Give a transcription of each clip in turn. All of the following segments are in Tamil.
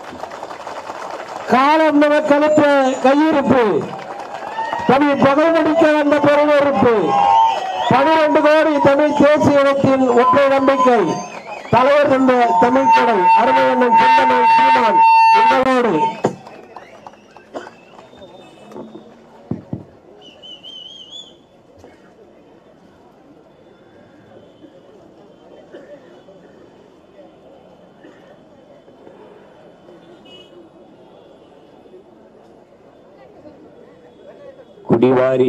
காலம் நமக்களுப்பு கையிருப்பு தமிழ் பகை முடிக்க வந்த பெருவெறுப்பு பனிரெண்டு கோடி தமிழ் தேசிய இனத்தின் ஒற்றை நம்பிக்கை தலைவர் தந்த தமிழ் கடல் அருமையண்ணன் சிந்தனை சீமான் உங்களோடு குடிவாரி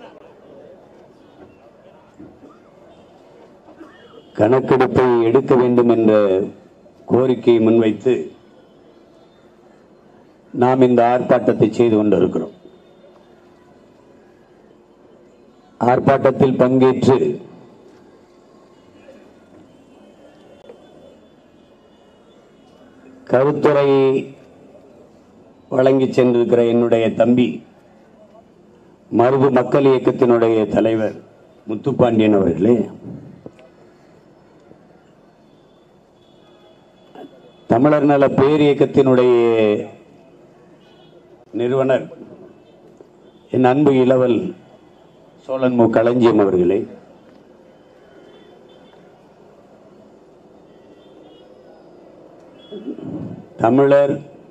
கணக்கெடுப்பை எடுக்க வேண்டும் என்ற கோரிக்கையை முன்வைத்து நாம் இந்த ஆர்ப்பாட்டத்தை செய்து கொண்டிருக்கிறோம் ஆர்ப்பாட்டத்தில் பங்கேற்று கருத்துரையை வழங்கி சென்றிருக்கிற என்னுடைய தம்பி மருது மக்கள் இயக்கத்தினுடைய தலைவர் முத்துப்பாண்டியன் அவர்களே தமிழர் நல பேரியக்கத்தினுடைய நிறுவனர் என் அன்பு இளவல் சோழன் மு களஞ்சியம் அவர்களே தமிழர்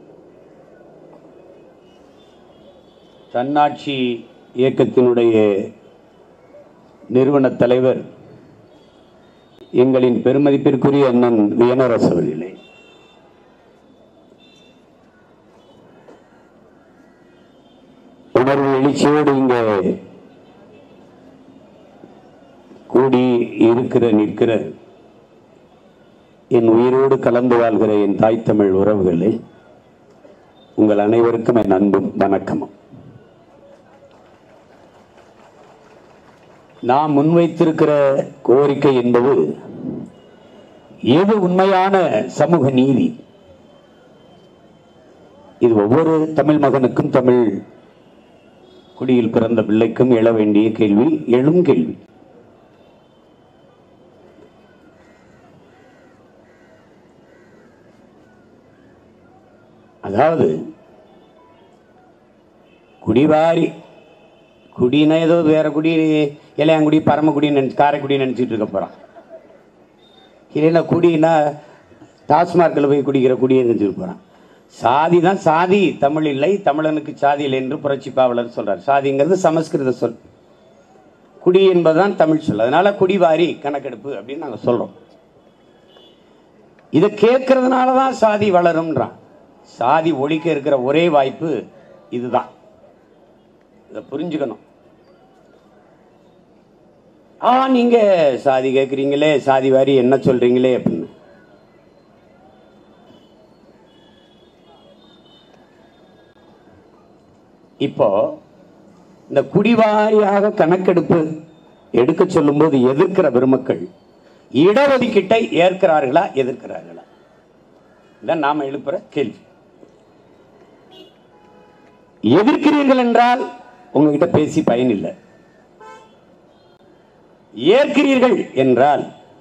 தன்னாட்சி இயக்கத்தினுடைய நிறுவன தலைவர் எங்களின் பெருமதிப்பிற்குரிய அண்ணன் வியனரசு அவர்களே உணர்வு எழுச்சியோடு இங்கே கூடி இருக்கிற நிற்கிற என் உயிரோடு கலந்து வாழ்கிற என் தாய் தமிழ் உறவுகளே உங்கள் அனைவருக்கும் என் அன்பும் வணக்கமும் நாம் முன்வைத்திருக்கிற கோரிக்கை என்பது எது உண்மையான சமூக நீதி இது ஒவ்வொரு தமிழ் மகனுக்கும் தமிழ் குடியில் பிறந்த பிள்ளைக்கும் எழ வேண்டிய கேள்வி எழும் கேள்வி அதாவது குடிவாரி குடினா ஏதோ வேற குடி இளையாங்குடி பரமக்குடி நினைச்சு காரைக்குடி நினைச்சிட்டு இருக்க போறான் இல்லைன்னா குடினா டாஸ்மார்க்கில் போய் குடிக்கிற குடியை நினைச்சிட்டு போறான் சாதி தான் சாதி தமிழ் இல்லை தமிழனுக்கு சாதி இல்லை என்று புரட்சி பாவலர் சொல்றார் சாதிங்கிறது சமஸ்கிருத சொல் குடி என்பதுதான் தமிழ் சொல் அதனால குடிவாரி கணக்கெடுப்பு அப்படின்னு நாங்கள் சொல்றோம் இதை கேட்கறதுனால தான் சாதி வளரும்ன்றான் சாதி ஒழிக்க இருக்கிற ஒரே வாய்ப்பு இதுதான் இதை புரிஞ்சுக்கணும் ஆ நீங்க சாதி கேட்குறீங்களே சாதி வாரி என்ன சொல்றீங்களே அப்படின்னு இப்போ இந்த குடிவாரியாக கணக்கெடுப்பு எடுக்க சொல்லும்போது எதிர்க்கிற பெருமக்கள் இடஒதுக்கீட்டை ஏற்கிறார்களா எதிர்க்கிறார்களா இதான் நாம எழுப்புற கேள்வி எதிர்க்கிறீர்கள் என்றால் உங்ககிட்ட பேசி பயனில்லை ஏற்கிறீர்கள் என்றால்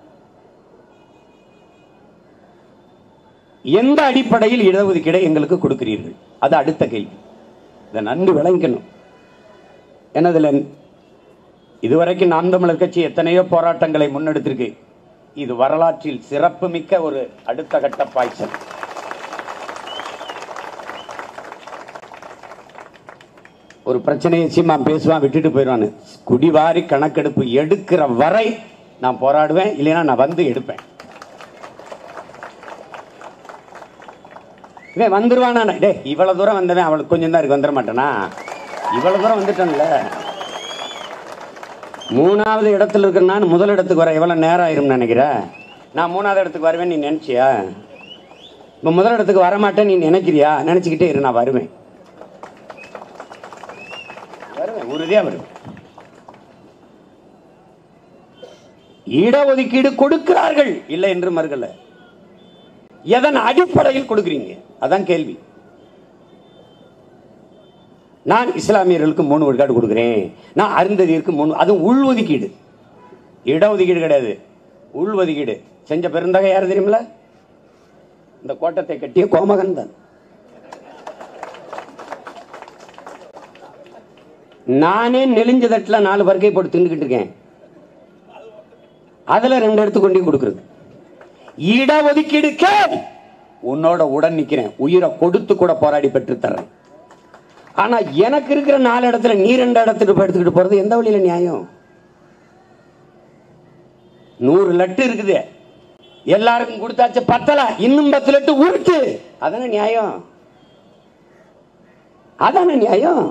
எந்த அடிப்படையில் இடஒதுக்கீடை எங்களுக்கு கொடுக்கிறீர்கள் அது அடுத்த கேள்வி இதை நன்கு விளங்கணும் என்னதுல இதுவரைக்கும் நாம் தமிழர் கட்சி எத்தனையோ போராட்டங்களை முன்னெடுத்திருக்கு இது வரலாற்றில் சிறப்புமிக்க ஒரு அடுத்த கட்ட பாய்ச்சல் ஒரு பிரச்சனையை சீமான் பேசுவான் விட்டுட்டு போயிடுவான்னு குடிவாரி கணக்கெடுப்பு எடுக்கிற வரை நான் போராடுவேன் இல்லைன்னா நான் வந்து எடுப்பேன் இவன் வந்துருவானா டே இவ்வளவு தூரம் வந்தவன் அவளுக்கு கொஞ்சம் தான் இருக்கு வந்துட மாட்டானா இவ்வளவு தூரம் வந்துட்டேன்ல மூணாவது இடத்துல இருக்கிற நான் முதல் இடத்துக்கு வர எவ்வளவு நேரம் ஆயிரும்னு நினைக்கிறேன் நான் மூணாவது இடத்துக்கு வருவேன் நீ நினைச்சியா இப்போ முதல் இடத்துக்கு வரமாட்டேன் நீ நினைக்கிறியா நினைச்சுக்கிட்டே இரு நான் வருவேன் வருவேன் உறுதியா வருவேன் இடஒதுக்கீடு கொடுக்கிறார்கள் இல்லை என்று மறுக்கல எதன் அடிப்படையில் கொடுக்குறீங்க அதான் கேள்வி நான் இஸ்லாமியர்களுக்கு மூணு விழுக்காடு கொடுக்குறேன் நான் அருந்ததியருக்கு மூணு அதுவும் உள்ஒதுக்கீடு இடஒதுக்கீடு கிடையாது உள்ஒதுக்கீடு செஞ்ச பெருந்தகை யார் தெரியுமில இந்த கோட்டத்தை கட்டிய கோமகன் தான் நானே நெலிஞ்ச தட்டுல நாலு பருக்கை போட்டு தின்னுக்கிட்டு இருக்கேன் அதுல ரெண்டு எடுத்து கொண்டு போய் கொடுக்கறது இட ஒதுக்கீடு கேள் உன்னோட உடன் நிக்கிறேன் உயிரை கொடுத்து கூட போராடி பெற்று தர்றேன் ஆனா எனக்கு இருக்கிற நாலு இடத்துல நீ ரெண்டு இடத்துக்கு போய் எடுத்துக்கிட்டு போறது எந்த வழியில நியாயம் நூறு லட்டு இருக்குது எல்லாருக்கும் கொடுத்தாச்சு பத்தல இன்னும் பத்து லட்டு உருட்டு அதானே நியாயம் அதானே நியாயம்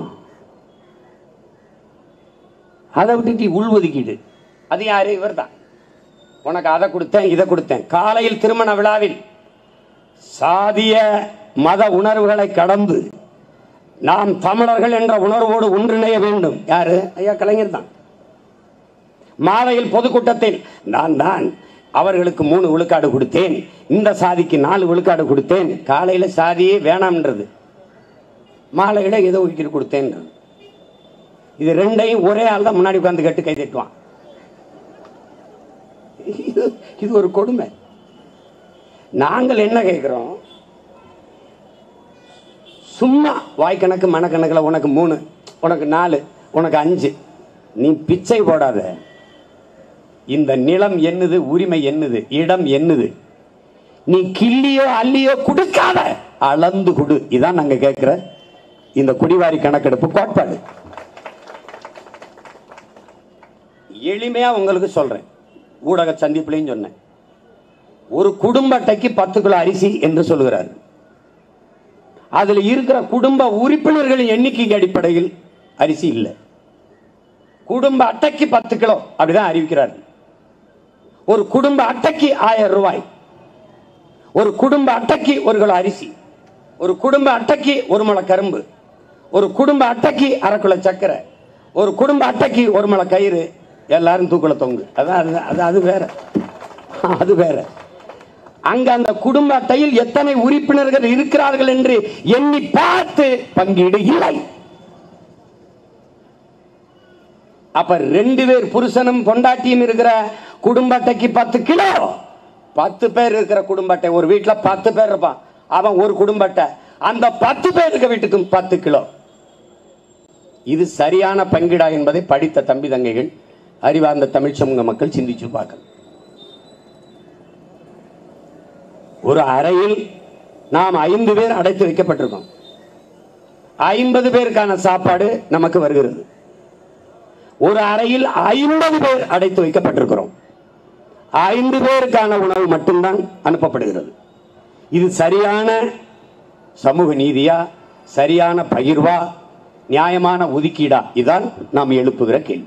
அதை விட்டுட்டு உள்ஒதுக்கீடு அது யாரு இவர்தான் உனக்கு அதை கொடுத்தேன் இதை கொடுத்தேன் காலையில் திருமண விழாவில் சாதிய மத உணர்வுகளை கடந்து நாம் தமிழர்கள் என்ற உணர்வோடு ஒன்றிணைய வேண்டும் யாரு ஐயா கலைஞர் தான் மாலையில் பொதுக்கூட்டத்தில் நான் தான் அவர்களுக்கு மூணு விழுக்காடு கொடுத்தேன் இந்த சாதிக்கு நாலு விழுக்காடு கொடுத்தேன் காலையில சாதியே வேணாம்ன்றது மாலையில ஏதோ ஒதுக்கீடு கொடுத்தேன்றது இது ரெண்டையும் ஒரே ஆள் தான் முன்னாடி உட்கார்ந்து கட்டு கை தட்டுவான் இது- இது ஒரு கொடுமை நாங்கள் என்ன கேட்கிறோம் சும்மா வாய்க்கணக்கு மனக்கணக்கில் உனக்கு மூணு உனக்கு நாலு உனக்கு அஞ்சு நீ பிச்சை போடாத இந்த நிலம் என்னது உரிமை என்னது இடம் என்னது நீ கிள்ளியோ அள்ளியோ கொடுக்காத அளந்து கொடு இதான் நாங்க கேட்கிற இந்த குடிவாரி கணக்கெடுப்பு கோட்பாடு எளிமையா உங்களுக்கு சொல்றேன் ஊடக சந்திப்புலையும் சொன்னேன் ஒரு குடும்ப அட்டைக்கு பத்து கிலோ அரிசி என்று சொல்லுகிறார் அதுல இருக்கிற குடும்ப உறுப்பினர்களின் எண்ணிக்கை அடிப்படையில் அரிசி இல்லை குடும்ப அட்டைக்கு பத்து கிலோ அப்படிதான் அறிவிக்கிறார்கள் ஒரு குடும்ப அட்டைக்கு ஆயிரம் ரூபாய் ஒரு குடும்ப அட்டைக்கு ஒரு கிலோ அரிசி ஒரு குடும்ப அட்டைக்கு ஒரு முளை கரும்பு ஒரு குடும்ப அட்டைக்கு அரை கிலோ சர்க்கரை ஒரு குடும்ப அட்டைக்கு ஒரு முளை கயிறு எல்லாரும் தூக்குல தொங்கு அதான் அது அது அது வேற அது வேற அங்க அந்த குடும்ப அட்டையில் எத்தனை உறுப்பினர்கள் இருக்கிறார்கள் என்று எண்ணி பார்த்து பங்கீடு இல்லை அப்ப ரெண்டு பேர் புருஷனும் பொண்டாட்டியும் இருக்கிற குடும்ப அட்டைக்கு பத்து கிலோ பத்து பேர் இருக்கிற குடும்ப அட்டை ஒரு வீட்டுல பத்து பேர் இருப்பான் அவன் ஒரு குடும்ப அட்டை அந்த பத்து பேர் இருக்க வீட்டுக்கும் பத்து கிலோ இது சரியான பங்கீடா என்பதை படித்த தம்பி தங்கைகள் அறிவார்ந்த தமிழ் சமூக மக்கள் சிந்திச்சு பார்க்கணும் ஒரு அறையில் நாம் ஐந்து பேர் அடைத்து வைக்கப்பட்டிருக்கோம் ஐம்பது பேருக்கான சாப்பாடு நமக்கு வருகிறது ஒரு அறையில் ஐம்பது பேர் அடைத்து வைக்கப்பட்டிருக்கிறோம் ஐந்து பேருக்கான உணவு மட்டும்தான் அனுப்பப்படுகிறது இது சரியான சமூக நீதியா சரியான பகிர்வா நியாயமான ஒதுக்கீடா இதான் நாம் எழுப்புகிற கேள்வி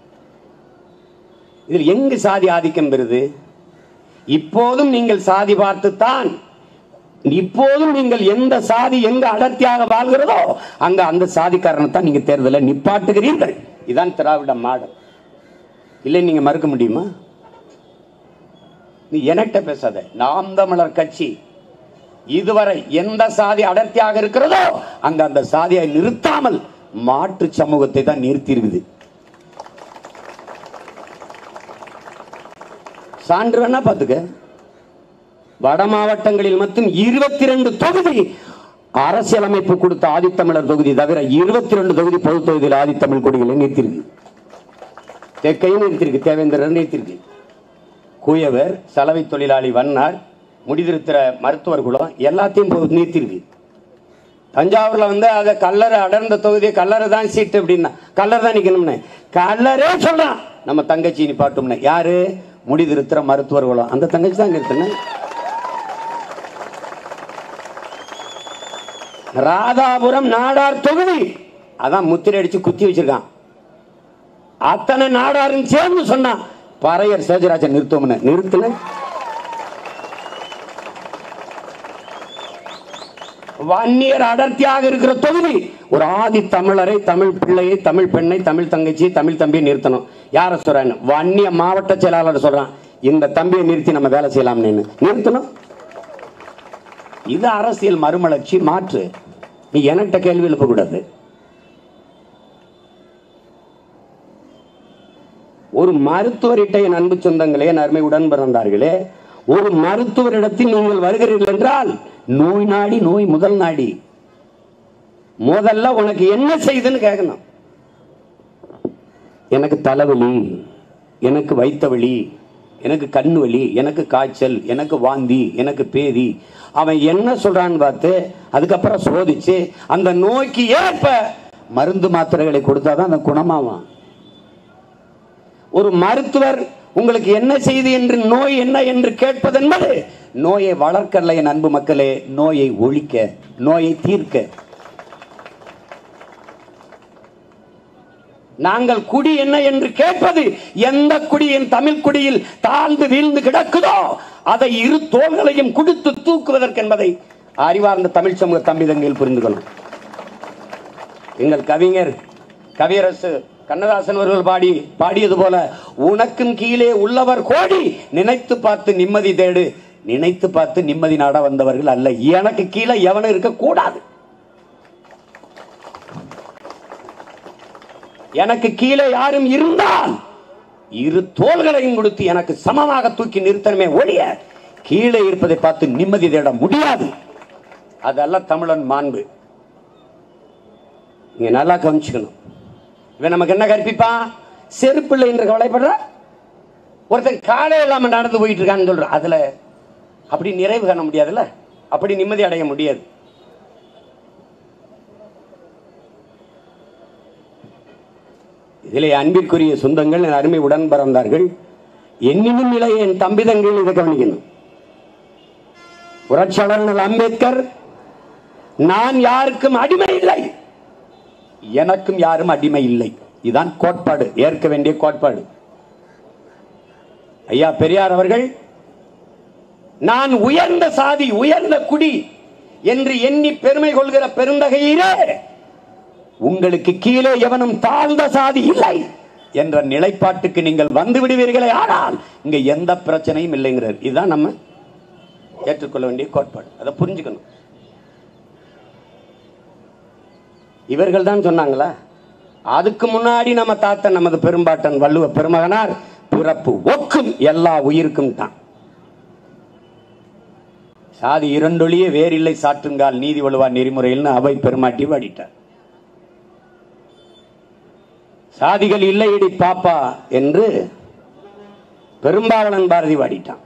இதில் எங்கு சாதி ஆதிக்கம் பெறுது இப்போதும் நீங்கள் சாதி பார்த்துத்தான் இப்போதும் நீங்கள் எந்த சாதி எங்க அடர்த்தியாக வாழ்கிறதோ அங்க அந்த சாதிக்காரனை தான் நீங்க தேர்தலில் நிப்பாட்டுகிறீர்கள் இதான் திராவிட மாடல் இல்லை நீங்க மறுக்க முடியுமா நீ என்கிட்ட பேசாத நாம் தமிழர் கட்சி இதுவரை எந்த சாதி அடர்த்தியாக இருக்கிறதோ அங்க அந்த சாதியை நிறுத்தாமல் மாற்று சமூகத்தை தான் நிறுத்தியிருக்குது சான்று வேணா பாத்துக்க வட மாவட்டங்களில் மட்டும் இருபத்தி ரெண்டு தொகுதி அரசியலமைப்பு கொடுத்த ஆதித்தமிழர் தொகுதி தவிர இருபத்தி ரெண்டு தொகுதி பொது தொகுதியில் ஆதித்தமிழ் கொடிகளை நிறுத்திருக்கு தெற்கையும் நிறுத்திருக்கு தேவேந்திரர் நிறுத்திருக்கு குயவர் சலவை தொழிலாளி வண்ணார் முடிதிருத்திர மருத்துவர் குலம் எல்லாத்தையும் பொ- நிறுத்திருக்கு தஞ்சாவூர்ல வந்து அதை கல்லறை அடர்ந்த தொகுதி கல்லறை தான் சீட்டு அப்படின்னா கல்லறை தான் நிக்கணும்னு கல்லரே சொல்றான் நம்ம தங்கச்சி நிப்பாட்டும்னு யாரு முடிதிருத்திர மருத்துவர் குலம் அந்த தங்கச்சி தான் நிறுத்தினேன் ராதாபுரம் நாடார் தொகுதி அதான் முத்திரை அடிச்சு குத்தி வச்சிருக்கான் அத்தனை நாடாரும் சேர்ந்து சொன்னான் பறையர் சேஜராஜன் நிறுத்தம்னு நிறுத்தல வன்னியர் அடர்த்தியாக இருக்கிற தொகுதி ஒரு ஆதி தமிழரை தமிழ் பிள்ளையை தமிழ் பெண்ணை தமிழ் தங்கச்சி தமிழ் தம்பியை நிறுத்தணும் யார சொல்றான் வன்னிய மாவட்ட செயலாளர் சொல்றான் இந்த தம்பியை நிறுத்தி நம்ம வேலை செய்யலாம்னு நிறுத்தணும் இது அரசியல் மறுமலர்ச்சி மாற்று நீ என்கிட்ட கேள்வி எழுப்பக்கூடாது ஒரு மருத்துவரிட்ட என் அன்பு சொந்தங்களே என் அருமை உடன் பிறந்தார்களே ஒரு மருத்துவரிடத்தில் நீங்கள் வருகிறீர்கள் என்றால் நோய் நாடி நோய் முதல் நாடி முதல்ல உனக்கு என்ன செய்யுதுன்னு கேட்கணும் எனக்கு தலைவலி எனக்கு வைத்த வலி எனக்கு கண்ணு வலி எனக்கு காய்ச்சல் எனக்கு வாந்தி எனக்கு பேதி அவன் என்ன சொல்றான்னு பார்த்து அதுக்கப்புறம் சோதிச்சு அந்த நோய்க்கு ஏற்ப மருந்து மாத்திரைகளை கொடுத்தாதான் அந்த குணமாவான் ஒரு மருத்துவர் உங்களுக்கு என்ன செய்து என்று நோய் என்ன என்று கேட்பது என்பது நோயை வளர்க்கல என் அன்பு மக்களே நோயை ஒழிக்க நோயை தீர்க்க நாங்கள் குடி என்ன என்று கேட்பது எந்த குடியின் தமிழ் குடியில் தாழ்ந்து வீழ்ந்து கிடக்குதோ அதை இரு தோள்களையும் குடித்து தூக்குவதற்கு என்பதை அறிவார்ந்த தமிழ் சமூக தம்பிதங்கள் புரிந்து கொள்ளும் எங்கள் கவிஞர் கவியரசு கண்ணதாசன் அவர்கள் பாடி பாடியது போல உனக்கும் கீழே உள்ளவர் கோடி நினைத்து பார்த்து நிம்மதி தேடு நினைத்து பார்த்து நிம்மதி நாட வந்தவர்கள் அல்ல எனக்கு கீழே எவனும் இருக்க கூடாது எனக்கு கீழே யாரும் இருந்தால் இரு தோள்களையும் கொடுத்து எனக்கு சமமாக தூக்கி நிறுத்தணுமே ஒழிய கீழே இருப்பதை பார்த்து நிம்மதி தேட முடியாது அதல்ல தமிழன் மாண்பு நீங்க நல்லா கவனிச்சுக்கணும் இவன் நமக்கு என்ன கற்பிப்பான் செருப்பில்லை என்று கவலைப்படுற ஒருத்தன் காலே இல்லாம நடந்து போயிட்டு இருக்கான்னு சொல்ற அதுல அப்படி நிறைவு காண முடியாதுல்ல அப்படி நிம்மதி அடைய முடியாது இதிலே அன்பிற்குரிய சொந்தங்கள் என் அருமை உடன் பிறந்தார்கள் என்னினும் நிலை என் தம்பிதங்கள் இதை கவனிக்கணும் புரட்சியாளர் அம்பேத்கர் நான் யாருக்கும் அடிமை இல்லை எனக்கும் யாரும் அடிமை இல்லை இதுதான் கோட்பாடு ஏற்க வேண்டிய கோட்பாடு ஐயா பெரியார் அவர்கள் நான் உயர்ந்த சாதி உயர்ந்த குடி என்று எண்ணி பெருமை கொள்கிற பெருந்தகையிலே உங்களுக்கு கீழே எவனும் தாழ்ந்த சாதி இல்லை என்ற நிலைப்பாட்டுக்கு நீங்கள் வந்து விடுவீர்களே ஆனால் இங்க எந்த பிரச்சனையும் இல்லைங்கிறார் இதுதான் நம்ம ஏற்றுக்கொள்ள வேண்டிய கோட்பாடு அதை புரிஞ்சுக்கணும் இவர்கள் தான் சொன்னாங்களா அதுக்கு முன்னாடி நம்ம தாத்தன் நமது பெரும்பாட்டன் வள்ளுவ பெருமகனார் பிறப்பு ஒக்கும் எல்லா உயிருக்கும் தான் சாதி இரண்டொழியே வேறில்லை சாற்றுங்கால் நீதி வலுவா நெறிமுறையில்னு அவை பெருமாட்டி பாடிட்டார் சாதிகள் இல்லையடி பாப்பா என்று பெரும்பாவளன் பாரதி பாடிட்டான்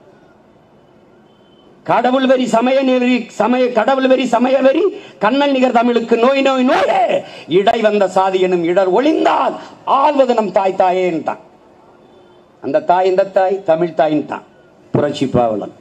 கடவுள் வெறி சமய நெறி சமய கடவுள் வெறி சமய வெறி கண்ணன் நிகர் தமிழுக்கு நோய் நோய் நோயே இடை வந்த சாதி எனும் இடர் ஒளிந்தால் ஆள்வது நம் தாய் தாயே தான் அந்த தாய் இந்த தாய் தமிழ் தாயின் தான் புரட்சி பாவலன்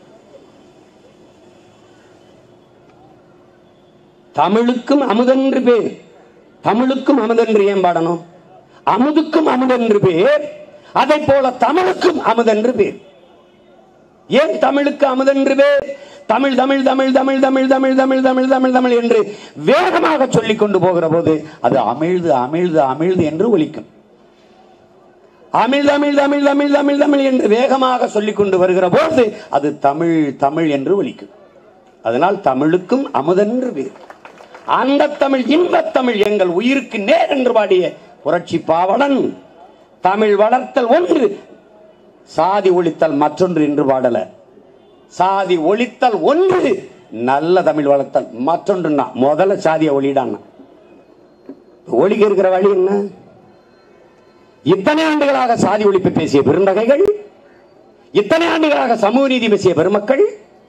தமிழுக்கும் அமுதென்று பேர் தமிழுக்கும் அமுதென்று ஏன் பாடணும் அமுதுக்கும் அமுதென்று பேர் அதை போல தமிழுக்கும் அமுதென்று பேர் ஏன் தமிழுக்கு அமுதென்று பேர் தமிழ் தமிழ் தமிழ் தமிழ் தமிழ் தமிழ் தமிழ் தமிழ் தமிழ் தமிழ் என்று வேகமாக சொல்லிக் கொண்டு போகிற போது அது அமிழ்து அமிழ்து அமிழ்து என்று ஒலிக்கும் அமிழ் தமிழ் தமிழ் தமிழ் தமிழ் தமிழ் என்று வேகமாக சொல்லிக் கொண்டு வருகிற போது அது தமிழ் தமிழ் என்று ஒலிக்கும் அதனால் தமிழுக்கும் அமுதென்று பேர் அந்த தமிழ் இன்பத் தமிழ் எங்கள் உயிருக்கு நேர் என்று பாடிய புரட்சி பாவலன் தமிழ் வளர்த்தல் ஒன்று சாதி ஒழித்தல் மற்றொன்று என்று பாடல சாதி ஒழித்தல் ஒன்று நல்ல தமிழ் வளர்த்தல் மற்றொன்றுன்னா முதல்ல சாதியை ஒளிடான்னா ஒழிக்க இருக்கிற வழி என்ன இத்தனை ஆண்டுகளாக சாதி ஒழிப்பு பேசிய பெருந்தகைகள் இத்தனை ஆண்டுகளாக சமூக நீதி பேசிய பெருமக்கள்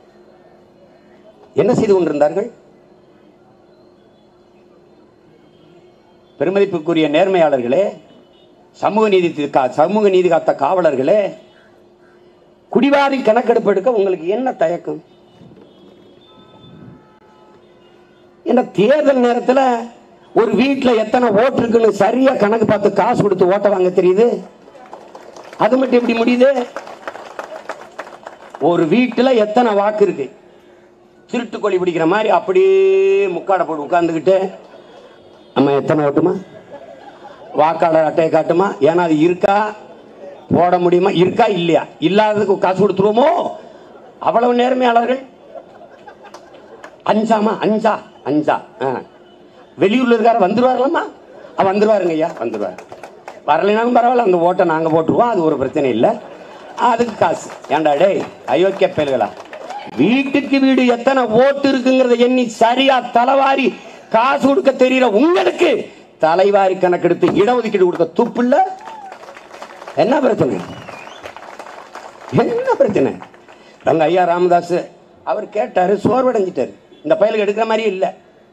என்ன செய்து கொண்டிருந்தார்கள் பெருமதிப்புக்குரிய நேர்மையாளர்களே சமூக நீதி கா- சமூக நீதி காத்த காவலர்களே குடிவாரி கணக்கெடுப்பு எடுக்க உங்களுக்கு என்ன தயக்கம் இந்த தேர்தல் நேரத்துல ஒரு வீட்டுல எத்தனை ஓட்டு இருக்குன்னு சரியா கணக்கு பார்த்து காசு கொடுத்து ஓட்ட வாங்க தெரியுது அது மட்டும் எப்படி முடியுது ஒரு வீட்டுல எத்தனை வாக்கு இருக்கு திருட்டு கோழி பிடிக்கிற மாதிரி அப்படியே முக்காடை போட்டு உட்கார்ந்துக்கிட்டு அம்மா எத்தனை ஓட்டுமா வாக்காளர் அட்டையை காட்டுமா ஏன்னா அது இருக்கா போட முடியுமா இருக்கா இல்லையா இல்லாததுக்கு காசு கொடுத்துருவோமோ அவ்வளவு நேர்மையாளர்கள் அஞ்சாமா அஞ்சா அஞ்சா ஆ. வெளியூர்ல இருக்காரு வந்துருவார்களாமா ஆ, வந்துருவாருங்க ஐயா வந்துருவாரு வரலைனாலும் பரவாயில்ல அந்த ஓட்டை நாங்க போட்டுருவோம் அது ஒரு பிரச்சனை இல்லை அதுக்கு காசு ஏன்டா டேய் அயோக்கிய பயல்களா வீட்டுக்கு வீடு எத்தனை ஓட்டு இருக்குங்கிறத எண்ணி சரியா தலைவாரி காசு கொடுக்க தெரியற உங்களுக்கு தலைவாரி கணக்கெடுத்து இடஒதுக்கீடு கொடுக்க துப்பு இல்ல என்ன பிரச்சனை என்ன பிரச்சனை அங்க ஐயா ராமதாஸ் அவர் கேட்டாரு சோர்வடைஞ்சிட்டாரு இந்த பயலுக்கு எடுக்கிற மாதிரி இல்லை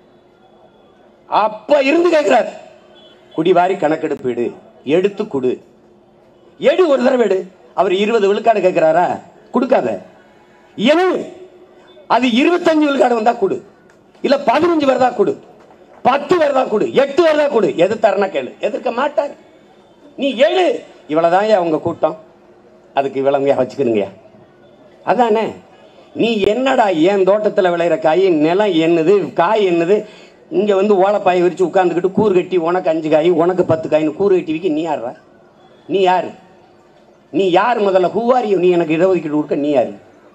அப்ப இருந்து கேட்கிறார் குடிவாரி கணக்கெடுப்பீடு எடுத்து கொடு எடு ஒரு தடவை எடு அவர் இருபது விழுக்காடு கேட்கிறாரா கொடுக்காத எது அது இருபத்தஞ்சு விழுக்காடு வந்தா கொடு இல்ல பதினஞ்சு வருதா கொடு பத்து வருதா கொடு எட்டு வருதா கொடு எது தரண கேளு எதிர்க்க மாட்டார் நீ எழு இவ்வளவுதான் உங்க கூட்டம் அதுக்கு இவ்வளவுங்க வச்சுக்கிறீங்க அதானே நீ என்னடா என் தோட்டத்தில் விளையிற காய் நிலம் என்னது காய் என்னது இங்க வந்து ஓலைப்பாயை விரிச்சு உட்காந்துக்கிட்டு கூறு கட்டி உனக்கு அஞ்சு காய் உனக்கு பத்து காய்னு கூறு கட்டி விற்க நீ யாரா நீ யாரு நீ யார் முதல்ல ஹூவாரியோ நீ எனக்கு இடஒதுக்கீடு கொடுக்க நீ யாரு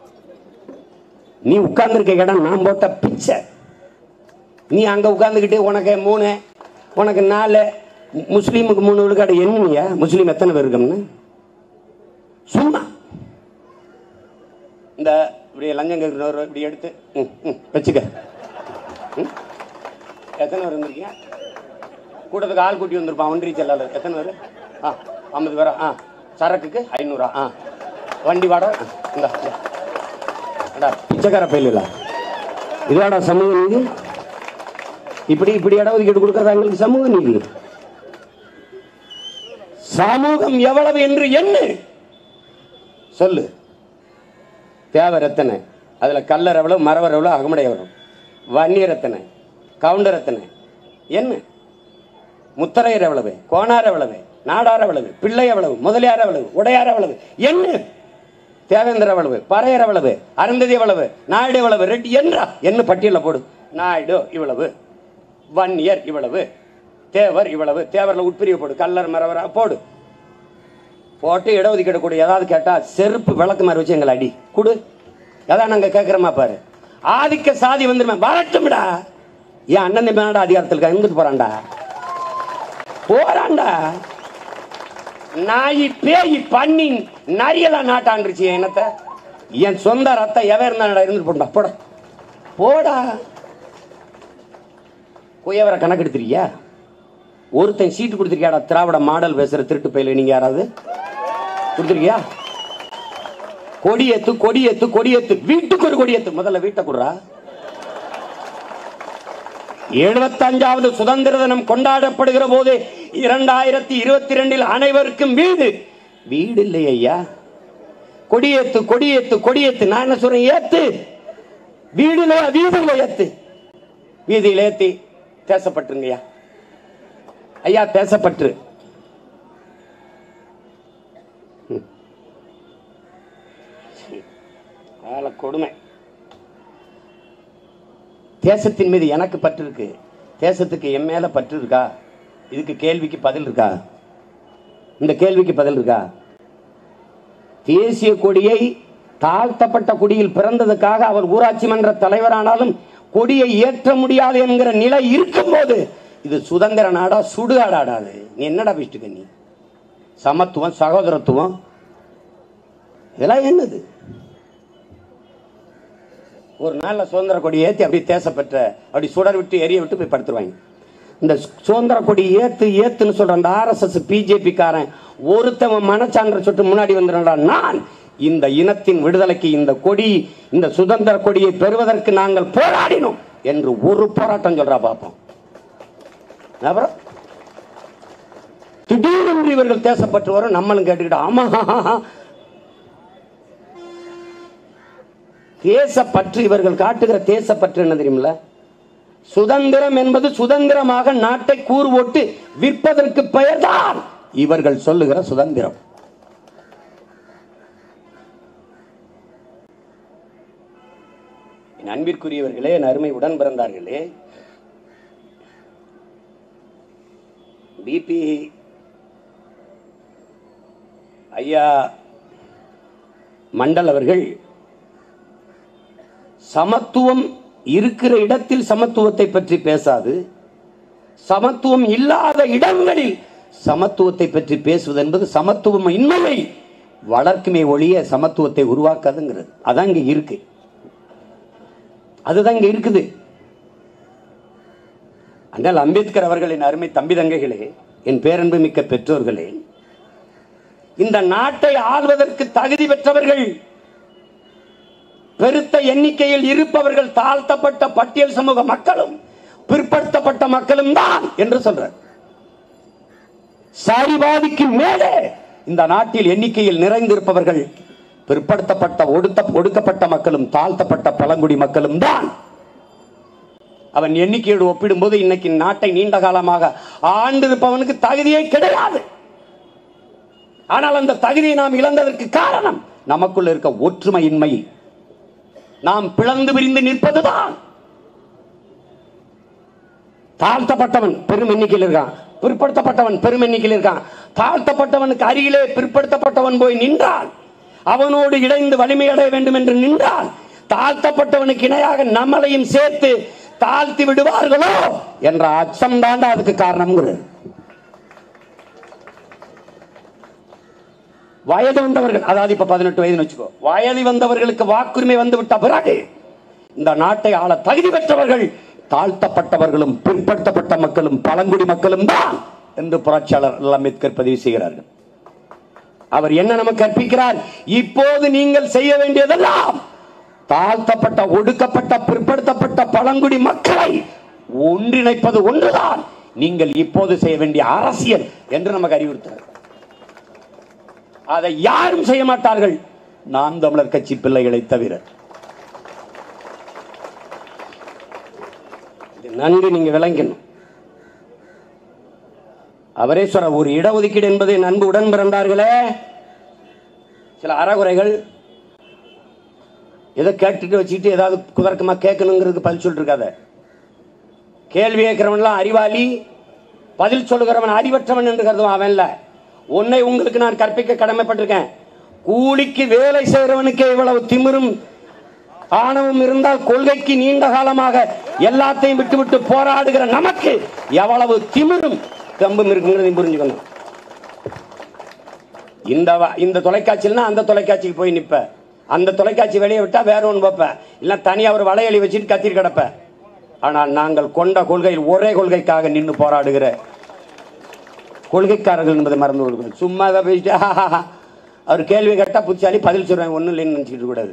நீ உட்கார்ந்துருக்க இடம் நான் போட்ட பிச்சை நீ அங்க உட்கார்ந்துக்கிட்டு உனக்கு மூணு உனக்கு நாலு மு- முஸ்லீமுக்கு மூணு விழுக்காடு என்னையா முஸ்லீம் எத்தனை பேர் இருக்கோம்னு சும்மா இந்த இப்படி லஞ்சம் கேட்குறவர் இப்படி எடுத்து ம் ம் வச்சுக்க ம் எத்தனை பேர் வந்திருக்கீங்க கூட்டத்துக்கு ஆள் கூட்டி வந்திருப்பான் ஒன்றிய செயலாளர் எத்தனை பேர் ஆ ஐம்பது பேரா ஆ சரக்குக்கு ஐநூறா ஆ வண்டி வாடகை ஆ, இந்தா இந்தா. அடா பிச்சைக்கார பயில இதாடா சமூக நீதி இப்படி இப்படி இடஒதுக்கீடு கொடுக்கறதா எங்களுக்கு சமூக நீதி சமூகம் எவ்வளவு என்று எண்ணு சொல்லு தேவை ரத்தனை அதுல கல்லர் எவ்வளவு மரவர் எவ்வளவு அகமடை எவ்வளவு வன்னியர் எத்தனை கவுண்டர் எத்தனை என்ன முத்தரையர் எவ்வளவு கோனார் எவ்வளவு நாடார் எவ்வளவு பிள்ளை எவ்வளவு முதலியார் எவ்வளவு உடையார் எவ்வளவு என்ன தேவேந்திர எவ்வளவு பறையர் எவ்வளவு அருந்ததி எவ்வளவு நாயுடு எவ்வளவு ரெட்டி என்றா என்ன பட்டியல போடு நாயுடு இவ்வளவு வன்னியர் இவ்வளவு தேவர் இவ்வளவு தேவர்ல உட்பிரிவு போடு கல்லர் மரவரா போடு போட்டு இடஒதுக்கீடு கொடு ஏதாவது கேட்டா செருப்பு விளக்கு மாதிரி வச்சு எங்களை அடி கொடு அதான் நாங்க கேட்கிறோமா பாரு ஆதிக்க சாதி வந்துருமே வரட்டும்டா என் அண்ணன் தம்பி அதிகாரத்தில் இருக்கா இருந்துட்டு போறான்டா போறான்டா நாய் பேய் பண்ணி நரியெல்லாம் நாட்டாண்டுருச்சு என் இனத்தை என் சொந்த ரத்தம் எவன் இருந்தாடா இருந்துட்டு போடா போடா போடா குயவரை கணக்கெடுத்துறியா ஒருத்தன் சீட்டு கொடுத்துருக்கியாடா திராவிட மாடல் பேசுற திருட்டு பயில நீங்க யாராவது கொடுத்துருக்கியா கொடியேத்து கொடியேத்து கொடியேத்து வீட்டுக்கு ஒரு கொடியேத்து முதல்ல வீட்டை கொடுறா எழுபத்தஞ்சாவது சுதந்திர தினம் கொண்டாடப்படுகிற போது இரண்டாயிரத்தி இருபத்தி ரெண்டில் அனைவருக்கும் வீடு வீடு இல்லை ஐயா கொடியேத்து கொடியேத்து கொடியேத்து நான் என்ன சொல்றேன் ஏத்து வீடுல வீதியில ஏத்து வீதியில ஏத்தி தேசப்பட்டுருங்கய்யா ஐயா தேசப்பற்று ம். ஆள கொடுமை தேசத்தின் மீது எனக்கு பற்று இருக்கு தேசத்துக்கு என் மேல பற்று இருக்கா இதுக்கு கேள்விக்கு பதில் இருக்கா இந்த கேள்விக்கு பதில் இருக்கா தேசிய கொடியை தாழ்த்தப்பட்ட குடியில் பிறந்ததுக்காக அவர் ஊராட்சி மன்ற தலைவரானாலும் கொடியை ஏற்ற முடியாது என்கிற நிலை இருக்கும்போது இது சுதந்திர நாடா சுடுகாடாடாது நீ என்னடா பிஷ்டுக்க நீ சமத்துவம் சகோதரத்துவம் இதெல்லாம் என்னது ஒரு நாள்ல சுதந்திர கொடி ஏத்தி அப்படி தேசப்பெற்ற அப்படி சுடர் விட்டு எரிய விட்டு போய் படுத்துருவாங்க இந்த சுதந்திர கொடி ஏத்து ஏத்துன்னு சொல்ற அந்த ஆர்எஸ்எஸ் பிஜேபி காரன் ஒருத்தவன் மனச்சான்ற சுட்டு முன்னாடி வந்துடுறா நான் இந்த இனத்தின் விடுதலைக்கு இந்த கொடி இந்த சுதந்திர கொடியை பெறுவதற்கு நாங்கள் போராடினோம் என்று ஒரு போராட்டம் சொல்றா பாப்போம் அப்புறம் திடீரென்று இவர்கள் தேசப்பட்டு வரும் நம்மளும் கேட்டுக்கிட்டு ஆமா தேசப்பற்று இவர்கள் காட்டுகிற தேசப்பற்று என்ன தெரியுமில்ல சுதந்திரம் என்பது சுதந்திரமாக நாட்டை கூறு போட்டு விற்பதற்கு பெயர்தான் இவர்கள் சொல்லுகிற சுதந்திரம் என் அன்பிற்குரியவர்களே என் அருமை உடன் பிறந்தார்களே பிபி ஐயா மண்டல் அவர்கள் சமத்துவம் இருக்கிற இடத்தில் சமத்துவத்தை பற்றி பேசாது சமத்துவம் இல்லாத இடங்களில் சமத்துவத்தை பற்றி பேசுவது என்பது சமத்துவம் இன்மையை வளர்க்குமே ஒழிய சமத்துவத்தை உருவாக்காதுங்கிறது அதான் இங்க இருக்கு அதுதான் இங்க இருக்குது ஆனால் அம்பேத்கர் அவர்களின் அருமை தம்பி தங்கைகளே என் பேரன்பு மிக்க பெற்றோர்களே இந்த நாட்டை ஆள்வதற்கு தகுதி பெற்றவர்கள் பெருத்த எண்ணிக்கையில் இருப்பவர்கள் தாழ்த்தப்பட்ட பட்டியல் சமூக மக்களும் பிற்படுத்தப்பட்ட மக்களும் தான் என்று சொல்றார் சரிபாதிக்கு மேலே இந்த நாட்டில் எண்ணிக்கையில் நிறைந்திருப்பவர்கள் பிற்படுத்தப்பட்ட ஒடுத்த ஒடுக்கப்பட்ட மக்களும் தாழ்த்தப்பட்ட பழங்குடி மக்களும் தான் அவன் எண்ணிக்கையோடு ஒப்பிடும்போது இன்னைக்கு நாட்டை நீண்ட காலமாக ஆண்டிருப்பவனுக்கு தகுதியே கிடையாது ஆனால் அந்த தகுதியை நாம் இழந்ததற்கு காரணம் நமக்குள்ள இருக்க ஒற்றுமையின்மை நாம் பிளந்து பிரிந்து நிற்பதுதான் தாழ்த்தப்பட்டவன் பெரும் எண்ணிக்கையில் இருக்கான் பிற்படுத்தப்பட்டவன் பெரும் எண்ணிக்கையில் இருக்கான் தாழ்த்தப்பட்டவனுக்கு அருகிலே பிற்படுத்தப்பட்டவன் போய் நின்றால் அவனோடு இணைந்து வலிமை அடைய வேண்டும் என்று நின்றால் தாழ்த்தப்பட்டவனுக்கு இணையாக நம்மளையும் சேர்த்து தாழ்த்தி விடுவார்களோ என்ற அச்சம் தாண்டா அதுக்கு காரணம்ங்கிறது வயது வந்தவர்கள் அதாவது இப்ப பதினெட்டு வயதுன்னு வச்சுக்கோ வயது வந்தவர்களுக்கு வாக்குரிமை வந்து விட்ட பிறகு இந்த நாட்டை ஆள தகுதி பெற்றவர்கள் தாழ்த்தப்பட்டவர்களும் பிற்படுத்தப்பட்ட மக்களும் பழங்குடி மக்களும் தான் என்று புரட்சியாளர் அம்பேத்கர் பதிவு செய்கிறார்கள் அவர் என்ன நமக்கு கற்பிக்கிறார் இப்போது நீங்கள் செய்ய வேண்டியதெல்லாம் தாழ்த்தப்பட்ட ஒடுக்கப்பட்ட பிற்படுத்தப்பட்ட பழங்குடி மக்களை ஒன்றிணைப்பது ஒன்றுதான் நீங்கள் இப்போது செய்ய வேண்டிய அரசியல் என்று நமக்கு அறிவுறுத்துகிறார் அதை யாரும் செய்ய மாட்டார்கள் நாம் தமிழர் கட்சி பிள்ளைகளை தவிர இது நன்கு நீங்க விளங்கணும் அவரே சொல்ற ஒரு இடஒதுக்கீடு என்பதை நன்கு உடன் பிறந்தார்களே சில அறகுறைகள் ஏதோ கேட்டுட்டு வச்சுக்கிட்டு ஏதாவது குதர்க்கமா கேட்கணுங்கிறதுக்கு பதில் சொல்லிட்டு இருக்காத கேள்வி கேட்கிறவன்லாம் அறிவாளி பதில் சொல்லுகிறவன் அறிவற்றவன் என்று கருதுவான் அவன் இல்ல உன்னை உங்களுக்கு நான் கற்பிக்க கடமைப்பட்டிருக்கேன் கூலிக்கு வேலை செய்கிறவனுக்கே இவ்வளவு திமிரும் ஆணவம் இருந்தால் கொள்கைக்கு நீண்ட காலமாக எல்லாத்தையும் விட்டுவிட்டு போராடுகிற நமக்கு எவ்வளவு திமிரும் கம்பும் இருக்குங்கிறதை புரிஞ்சுக்கணும் இந்த வ- இந்த தொலைக்காட்சியில்னா அந்த தொலைக்காட்சிக்கு போய் நிப்ப அந்த தொலைக்காட்சி வெளியே விட்டா வேற ஒன்று வைப்ப இல்ல தனியா ஒரு வளையலி வச்சுட்டு கத்திட்டு கிடப்ப ஆனால் நாங்கள் கொண்ட கொள்கையில் ஒரே கொள்கைக்காக நின்று போராடுகிற கொள்கைக்காரர்கள் என்பதை மறந்து கொடுக்கணும் சும்மா தான் பேசிட்டு "ஆஹாஹா." அவர் கேள்வி கேட்டா புத்திசாலி பதில் சொல்றேன் ஒன்றும் இல்லைன்னு நினச்சிக்கிட்டு கூடாது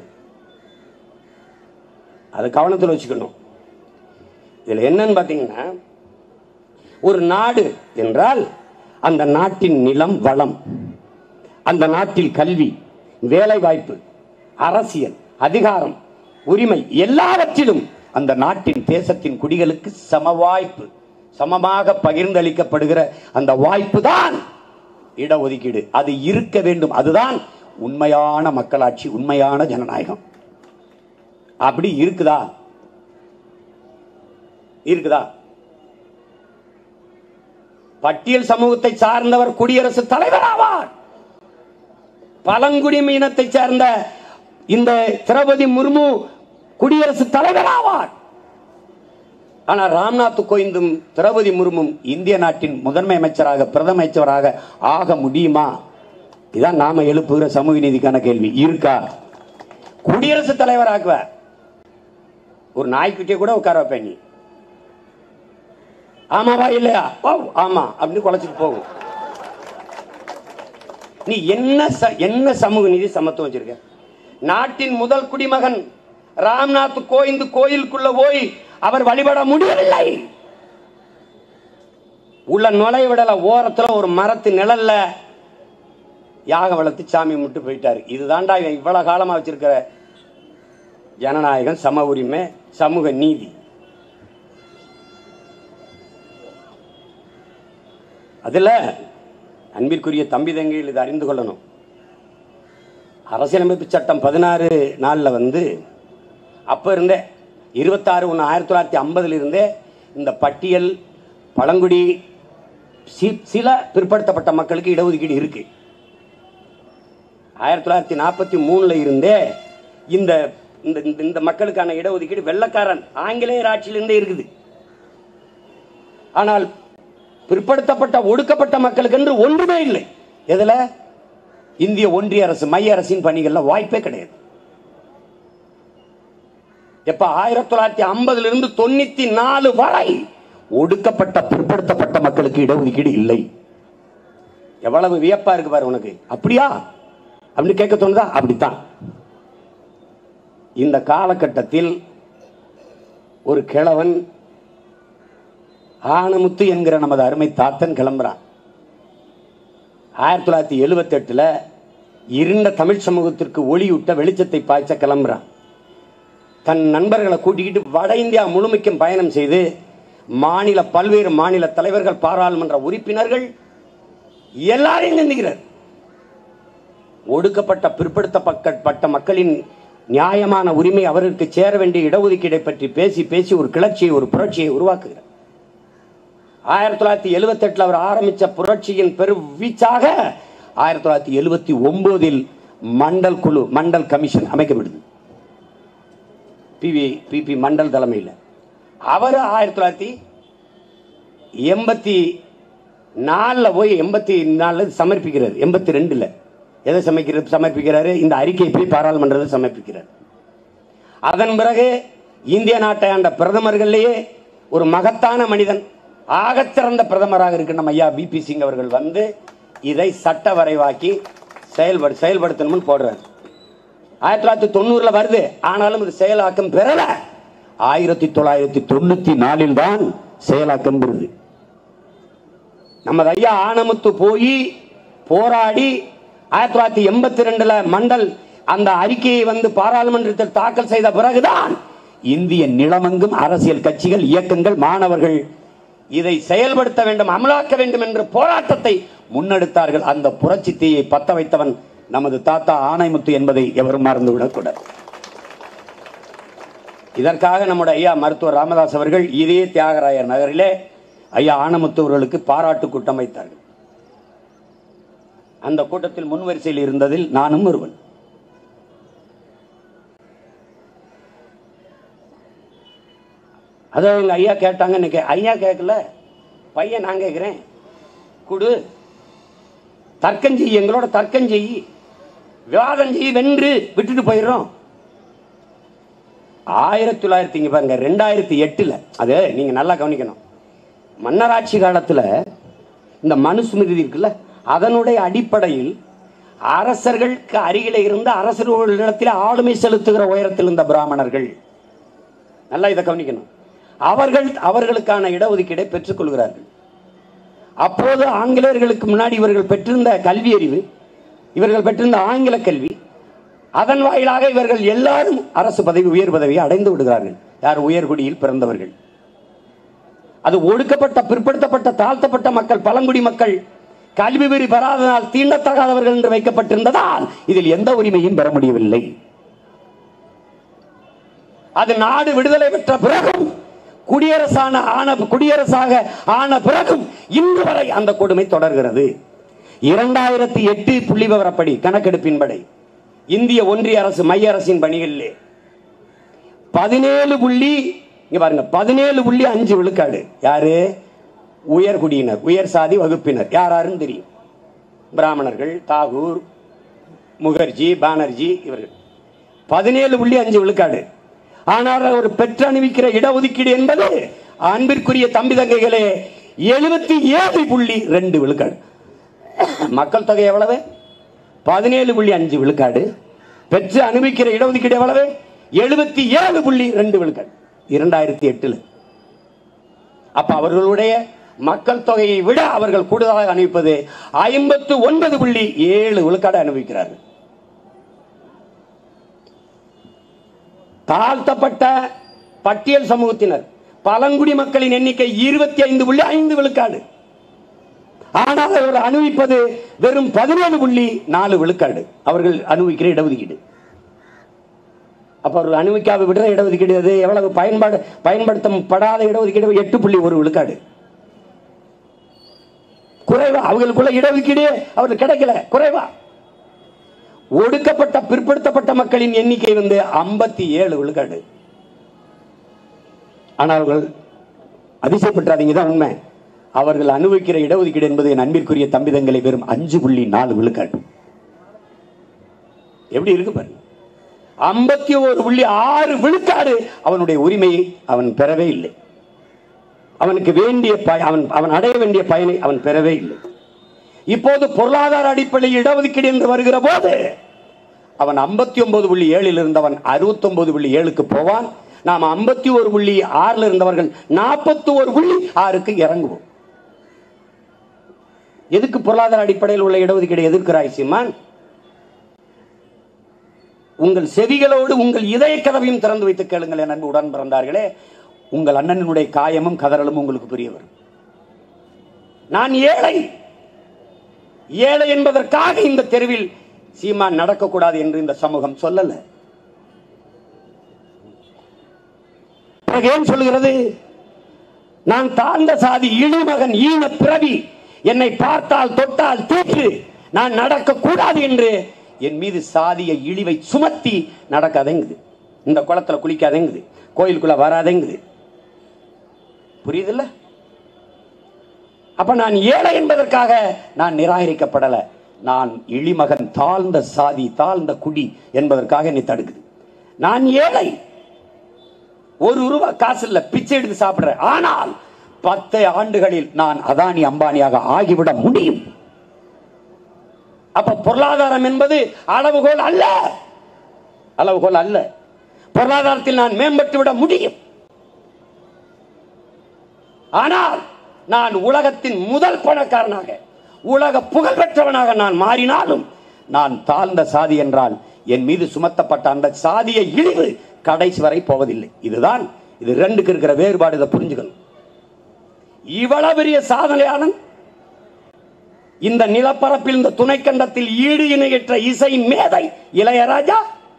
அது கவனத்தில் வச்சுக்கணும் இதுல என்னன்னு பார்த்தீங்கன்னா ஒரு நாடு என்றால் அந்த நாட்டின் நிலம் வளம் அந்த நாட்டில் கல்வி வேலை வாய்ப்பு அரசியல் அதிகாரம் உரிமை எல்லாவற்றிலும் அந்த நாட்டின் தேசத்தின் குடிகளுக்கு சம வாய்ப்பு சமமாக பகிர்ந்தளிக்கப்படுகிற அந்த வாய்ப்பு தான் இடஒதுக்கீடு அது இருக்க வேண்டும் அதுதான் உண்மையான மக்களாட்சி உண்மையான ஜனநாயகம் அப்படி இருக்குதா இருக்குதா பட்டியல் சமூகத்தை சார்ந்தவர் குடியரசுத் தலைவர் ஆவார் பழங்குடிமை இனத்தை சேர்ந்த இந்த திரௌபதி முர்மு குடியரசுத் தலைவர் ஆவார் ஆனா ராம்நாத் கோவிந்தும் திரௌபதி முர்மும் இந்திய நாட்டின் முதன்மை அமைச்சராக பிரதம அமைச்சராக ஆக முடியுமா இதான் நாம எழுப்புகிற சமூக நீதிக்கான கேள்வி இருக்கா குடியரசுத் தலைவர் ஆக்குவ ஒரு நாய்க்குட்டியை கூட உட்கார வைப்பேன் நீ ஆமாவா இல்லையா ஓ ஆமா அப்படின்னு குலைச்சிட்டு போகும் நீ என்ன ச- என்ன சமூக நீதி சமத்துவம் வச்சிருக்க நாட்டின் முதல் குடிமகன் ராம்நாத் கோவிந்த் கோயிலுக்குள்ள போய் அவர் வழிபட முடியவில்லை உள்ள நுழைய விடல ஓரத்துல ஒரு மரத்து நிழல்ல யாக வளர்த்து சாமி முட்டு போயிட்டாரு இதுதான்டா இவன் இவ்வளவு காலமா வச்சிருக்கிற ஜனநாயகம் சம உரிமை சமூக நீதி அதுல அன்பிற்குரிய தம்பி தங்கைகள் இதை அறிந்து கொள்ளணும் அரசியலமைப்பு சட்டம் பதினாறு நாளில் வந்து அப்போ இருந்தே இருபத்தாறு ஒன்று ஆயிரத்தி தொள்ளாயிரத்தி ஐம்பதுல இருந்தே இந்த பட்டியல் பழங்குடி சி- சில பிற்படுத்தப்பட்ட மக்களுக்கு இடஒதுக்கீடு இருக்கு ஆயிரத்தி தொள்ளாயிரத்தி நாற்பத்தி மூணுல இருந்தே இந்த இந்த இந்த- இந்த மக்களுக்கான இடஒதுக்கீடு வெள்ளக்காரன் ஆங்கிலேயர் ஆட்சியிலிருந்தே இருக்குது ஆனால் பிற்படுத்தப்பட்ட ஒடுக்கப்பட்ட மக்களுக்கு என்று ஒன்றுமே இல்லை எதுல இந்திய ஒன்றிய அரசு மைய அரசின் பணிகள்ல வாய்ப்பே கிடையாது எப்ப ஆயிரத்தி தொள்ளாயிரத்தி ஐம்பதுல இருந்து தொண்ணூத்தி நாலு வரை ஒடுக்கப்பட்ட பிற்படுத்தப்பட்ட மக்களுக்கு இடஒதுக்கீடு இல்லை எவ்வளவு வியப்பா இருக்கு பாரு உனக்கு அப்படியா அப்படின்னு கேட்க தோணுதா அப்படித்தான் இந்த காலகட்டத்தில் ஒரு கிழவன் ஆனமுத்து என்கிற நமது அருமை தாத்தன் கிளம்புறான் ஆயிரத்தி தொள்ளாயிரத்தி எழுபத்தி எட்டுல இருண்ட தமிழ் சமூகத்திற்கு ஒளியூட்ட வெளிச்சத்தை பாய்ச்ச கிளம்புறான் தன் நண்பர்களை கூட்டிக்கிட்டு வட இந்தியா முழுமைக்கும் பயணம் செய்து மாநில பல்வேறு மாநில தலைவர்கள் பாராளுமன்ற உறுப்பினர்கள் எல்லாரையும் சந்திக்கிறார் ஒடுக்கப்பட்ட பிற்படுத்தப்பட்ட மக்களின் நியாயமான உரிமை அவருக்கு சேர வேண்டிய இடஒதுக்கீடை பற்றி பேசி பேசி ஒரு கிளர்ச்சியை ஒரு புரட்சியை உருவாக்குகிறார் ஆயிரத்தி தொள்ளாயிரத்தி எழுபத்தி எட்டுல அவர் ஆரம்பிச்ச புரட்சியின் பெரு வீச்சாக ஆயிரத்தி தொள்ளாயிரத்தி எழுபத்தி ஒன்பதில் மண்டல் குழு மண்டல் கமிஷன் அமைக்கப்படுது பிவி பிபி மண்டல் தலைமையில் அவர் ஆயிரத்தி தொள்ளாயிரத்தி எண்பத்தி நாலில் போய் எண்பத்தி நாலில் சமர்ப்பிக்கிறார் எண்பத்தி ரெண்டில் எதை சமைக்கிறது சமர்ப்பிக்கிறாரு இந்த அறிக்கையை போய் பாராளுமன்றத்தில் சமர்ப்பிக்கிறார் அதன் பிறகு இந்திய நாட்டை ஆண்ட பிரதமர்கள்லேயே ஒரு மகத்தான மனிதன் ஆகச்சிறந்த பிரதமராக இருக்க நம்ம ஐயா பிபி சிங் அவர்கள் வந்து இதை சட்ட வரைவாக்கி செயல்படு செயல்படுத்தணும்னு போடுறாரு ஆயிரத்தி தொள்ளாயிரத்தி தொண்ணூறுல வருது ஆனாலும் இது செயலாக்கம் பெறல ஆயிரத்தி தொள்ளாயிரத்தி தொண்ணூத்தி நாலில் தான் செயலாக்கம் பெறுது நமது ஐயா ஆனமுத்து போய் போராடி ஆயிரத்தி தொள்ளாயிரத்தி எண்பத்தி ரெண்டுல மண்டல் அந்த அறிக்கையை வந்து பாராளுமன்றத்தில் தாக்கல் செய்த பிறகுதான் இந்திய நிலமெங்கும் அரசியல் கட்சிகள் இயக்கங்கள் மாணவர்கள் இதை செயல்படுத்த வேண்டும் அமலாக்க வேண்டும் என்ற போராட்டத்தை முன்னெடுத்தார்கள் அந்த புரட்சி தீயை பத்த வைத்தவன் நமது தாத்தா ஆணைமுத்து என்பதை எவரும் மறந்துவிடக்கூடாது இதற்காக நம்முடைய ஐயா மருத்துவர் ராமதாஸ் அவர்கள் இதே தியாகராயர் நகரிலே ஐயா ஆனமுத்து அவர்களுக்கு பாராட்டு கூட்டம் வைத்தார்கள் அந்த கூட்டத்தில் முன்வரிசையில் இருந்ததில் நானும் ஒருவன் அதான் எங்க ஐயா கேட்டாங்க இன்னைக்கு ஐயா கேட்கல பையன் நான் கேட்கிறேன் குடு தர்க்கம் செய் எங்களோட தர்க்கம் செய் விவாதம் செய் வென்று விட்டுட்டு போயிடுறோம் ஆயிரத்தி தொள்ளாயிரத்தி இங்க பாருங்க ரெண்டாயிரத்தி எட்டுல அது நீங்க நல்லா கவனிக்கணும் மன்னராட்சி காலத்துல இந்த மனுஸ்மிருதி இருக்குல்ல அதனுடைய அடிப்படையில் அரசர்களுக்கு அருகில இருந்த அரசர்களிடத்தில் ஆளுமை செலுத்துகிற உயரத்தில் இருந்த பிராமணர்கள் நல்லா இதை கவனிக்கணும் அவர்கள் அவர்களுக்கான இடஒதுக்கீடை பெற்றுக் கொள்கிறார்கள் அப்போது ஆங்கிலேயர்களுக்கு முன்னாடி இவர்கள் பெற்றிருந்த கல்வி அறிவு இவர்கள் பெற்றிருந்த ஆங்கில கல்வி அதன் வாயிலாக இவர்கள் எல்லாரும் அரசு பதவி உயர் பதவியை அடைந்து விடுகிறார்கள் யார் உயர்குடியில் பிறந்தவர்கள் அது ஒடுக்கப்பட்ட பிற்படுத்தப்பட்ட தாழ்த்தப்பட்ட மக்கள் பழங்குடி மக்கள் கல்வி வெறி பெறாததால் தீண்டத்தகாதவர்கள் என்று வைக்கப்பட்டிருந்ததால் இதில் எந்த உரிமையும் பெற முடியவில்லை அது நாடு விடுதலை பெற்ற பிறகும் குடியரசான ஆன குடியரசாக ஆன பிறகும் இன்று வரை அந்த கொடுமை தொடர்கிறது இரண்டாயிரத்தி எட்டு புள்ளி விவரப்படி கணக்கெடுப்பின்படி இந்திய ஒன்றிய அரசு மைய அரசின் பணிகளிலே பதினேழு புள்ளி இங்க பாருங்க பதினேழு புள்ளி அஞ்சு விழுக்காடு யாரு உயர்குடியினர் உயர் சாதி வகுப்பினர் யார் யாருன்னு தெரியும் பிராமணர்கள் தாகூர் முகர்ஜி பானர்ஜி இவர்கள் பதினேழு புள்ளி அஞ்சு விழுக்காடு ஆனால் அவர் பெற்று அணிவிக்கிற இடஒதுக்கீடு என்பது அன்பிற்குரிய தம்பி தங்கைகளே எழுபத்தி ஏழு புள்ளி ரெண்டு விழுக்காடு மக்கள் தொகை எவ்வளவு பதினேழு புள்ளி அஞ்சு விழுக்காடு பெற்று அனுபவிக்கிற இடஒதுக்கீடு எவ்வளவு எழுபத்தி ஏழு புள்ளி ரெண்டு விழுக்காடு இரண்டாயிரத்தி எட்டுல அப்ப அவர்களுடைய மக்கள் தொகையை விட அவர்கள் கூடுதலாக அனுப்பிப்பது ஐம்பத்து ஒன்பது புள்ளி ஏழு விழுக்காடு அனுபவிக்கிறார்கள் தாழ்த்தப்பட்ட பட்டியல் சமூகத்தினர் பழங்குடி மக்களின் எண்ணிக்கை இருபத்தி ஐந்து புள்ளி ஐந்து விழுக்காடு ஆனால் அவர் அனுபவிப்பது வெறும் பதினேழு புள்ளி நாலு விழுக்காடு அவர்கள் அனுபவிக்கிற இடஒதுக்கீடு அப்ப அவர்கள் அனுபவிக்காத விடுற இடஒதுக்கீடு அது எவ்வளவு பயன்பாடு பயன்படுத்தப்படாத இடஒதுக்கீடு எட்டு புள்ளி ஒரு விழுக்காடு குறைவா அவங்களுக்குள்ள இடஒதுக்கீடு அவருக்கு கிடைக்கல குறைவா ஒடுக்கப்பட்ட பிற்படுத்தப்பட்ட மக்களின் எண்ணிக்கை வந்து ஐம்பத்தி ஏழு விழுக்காடு ஆனால் அவர்கள் அதிசயப்பட்டாதீங்க தான் உண்மை அவர்கள் அனுபவிக்கிற இடஒதுக்கீடு என்பது என் அன்பிற்குரிய தம்பிதங்களை வெறும் அஞ்சு புள்ளி நாலு விழுக்காடு எப்படி இருக்கு பாருங்க ஐம்பத்தி ஒரு புள்ளி ஆறு விழுக்காடு அவனுடைய உரிமையை அவன் பெறவே இல்லை அவனுக்கு வேண்டிய பய- அவன் அவன் அடைய வேண்டிய பயனை அவன் பெறவே இல்லை இப்போது பொருளாதார அடிப்படையில் இடஒதுக்கீடு என்று வருகிற போது அவன் ஐம்பத்தி ஒன்பது புள்ளி ஏழில் இருந்தவன் அறுபத்தி ஒன்பது புள்ளி ஏழுக்கு போவான் நாம் ஐம்பத்தி ஒரு புள்ளி ஆறுல இருந்தவர்கள் நாற்பத்தி ஒரு புள்ளி ஆறுக்கு இறங்குவோம் எதுக்கு பொருளாதார அடிப்படையில் உள்ள இடஒதுக்கீடு எதிர்க்கிறாய் சீமான் உங்கள் செவிகளோடு உங்கள் இதய கதவையும் திறந்து வைத்து கேளுங்கள் என் அன்பு உடன் பிறந்தார்களே உங்கள் அண்ணனுடைய காயமும் கதறலும் உங்களுக்கு புரிய வரும் நான் ஏழை ஏழை என்பதற்காக இந்த தெருவில் சீமான் நடக்கக்கூடாது என்று இந்த சமூகம் சொல்லல பிறகு ஏன் சொல்லுகிறது நான் தாழ்ந்த சாதி இழிமகன் ஈன பிறவி என்னை பார்த்தால் தொட்டால் தூற்று நான் நடக்கக்கூடாது என்று என் மீது சாதிய இழிவை சுமத்தி நடக்காதேங்குது இந்த குளத்துல குளிக்காதேங்குது கோயிலுக்குள்ள வராதேங்குது புரியுதுல்ல அப்ப நான் ஏழை என்பதற்காக நான் நிராகரிக்கப்படல நான் இழிமகன் தாழ்ந்த சாதி தாழ்ந்த குடி என்பதற்காக என்னை தடுக்குது நான் ஏழை ஒரு ரூபா காசு இல்ல பிச்சை எடுத்து சாப்பிடுறேன் ஆனால் பத்து ஆண்டுகளில் நான் அதானி அம்பானியாக ஆகிவிட முடியும் அப்ப பொருளாதாரம் என்பது அளவுகோல் அல்ல அளவுகோல் அல்ல பொருளாதாரத்தில் நான் மேம்பட்டு விட முடியும் ஆனால் நான் உலகத்தின் முதல் பணக்காரனாக உலக புகழ் பெற்றவனாக நான் மாறினாலும் நான் தாழ்ந்த சாதி என்றால் என் மீது சுமத்தப்பட்ட அந்த சாதிய இழிவு கடைசி வரை போவதில்லை இதுதான் இது ரெண்டுக்கு இருக்கிற வேறுபாடு இதை புரிஞ்சுக்கணும் இவ்வளவு பெரிய சாதனையாளன் இந்த நிலப்பரப்பில் இந்த துணைக்கண்டத்தில் ஈடு இணையற்ற இசை மேதை இளையராஜா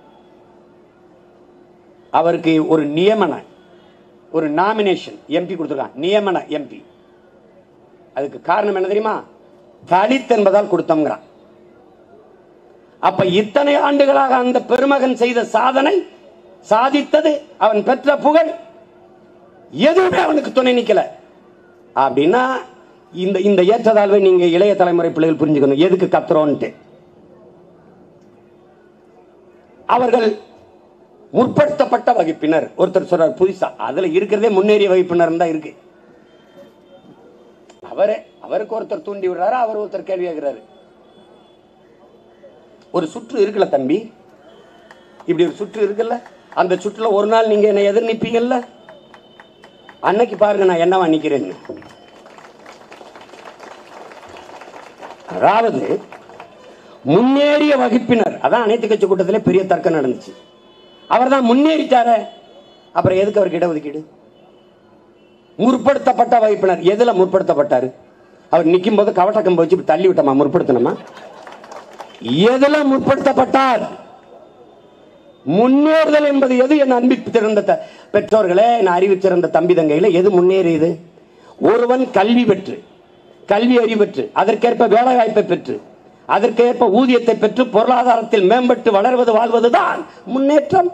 அவருக்கு ஒரு நியமன ஒரு நாமினேஷன் எம்பி கொடுத்துருக்கான் நியமன எம்பி அதுக்கு காரணம் என்ன தெரியுமா தலித் என்பதால் கொடுத்தோங்கிறான் அப்ப இத்தனை ஆண்டுகளாக அந்த பெருமகன் செய்த சாதனை சாதித்தது அவன் பெற்ற புகழ் எதுவுமே அவனுக்கு துணை நிக்கல அப்படின்னா இந்த இந்த ஏற்றதாழ்வை நீங்க இளைய தலைமுறை பிள்ளைகள் புரிஞ்சுக்கணும் எதுக்கு கத்துறோன்ட்டு அவர்கள் முற்படுத்தப்பட்ட வகுப்பினர் ஒருத்தர் சொல்றார் புதுசா அதுல இருக்கிறதே முன்னேறிய வகுப்பினர் தான் இருக்கு அவரே அவருக்கு ஒருத்தர் தூண்டி விடுறாரு அவர் ஒருத்தர் கேள்வி கேட்கிறாரு ஒரு சுற்று இருக்குல்ல தம்பி இப்படி ஒரு சுற்று இருக்குல்ல அந்த சுற்றுல ஒரு நாள் நீங்க என்னை எதிர் நிப்பீங்கல்ல அன்னைக்கு பாருங்க நான் என்னவா நிக்கிறேன்னு அதாவது முன்னேறிய வகுப்பினர் அதான் அனைத்து கட்சி கூட்டத்திலே பெரிய தர்க்கம் நடந்துச்சு அவர் தான் முன்னேறிட்டாரு அப்புறம் எதுக்கு அவருக்கு இடஒதுக்கீடு முற்படுத்தப்பட்ட வகுப்பினர் எதுல முற்படுத்தப்பட்டாரு அவர் நிற்கும் போது கவட்டக்கம் வச்சு இப்படி தள்ளி விட்டோமா முற்படுத்தணுமா எதுல முற்படுத்தப்பட்டார் முன்னேறுதல் என்பது எது என் அன்பிற்கு திறந்த த- பெற்றோர்களே என் அறிவு திறந்த தம்பி தங்கையில எது முன்னேறியது ஒருவன் கல்வி பெற்று கல்வி அறிவு பெற்று அதற்கேற்ப வேலை வாய்ப்பை பெற்று அதற்கேற்ப ஊதியத்தை பெற்று பொருளாதாரத்தில் மேம்பட்டு வளர்வது வாழ்வதுதான் முன்னேற்றம்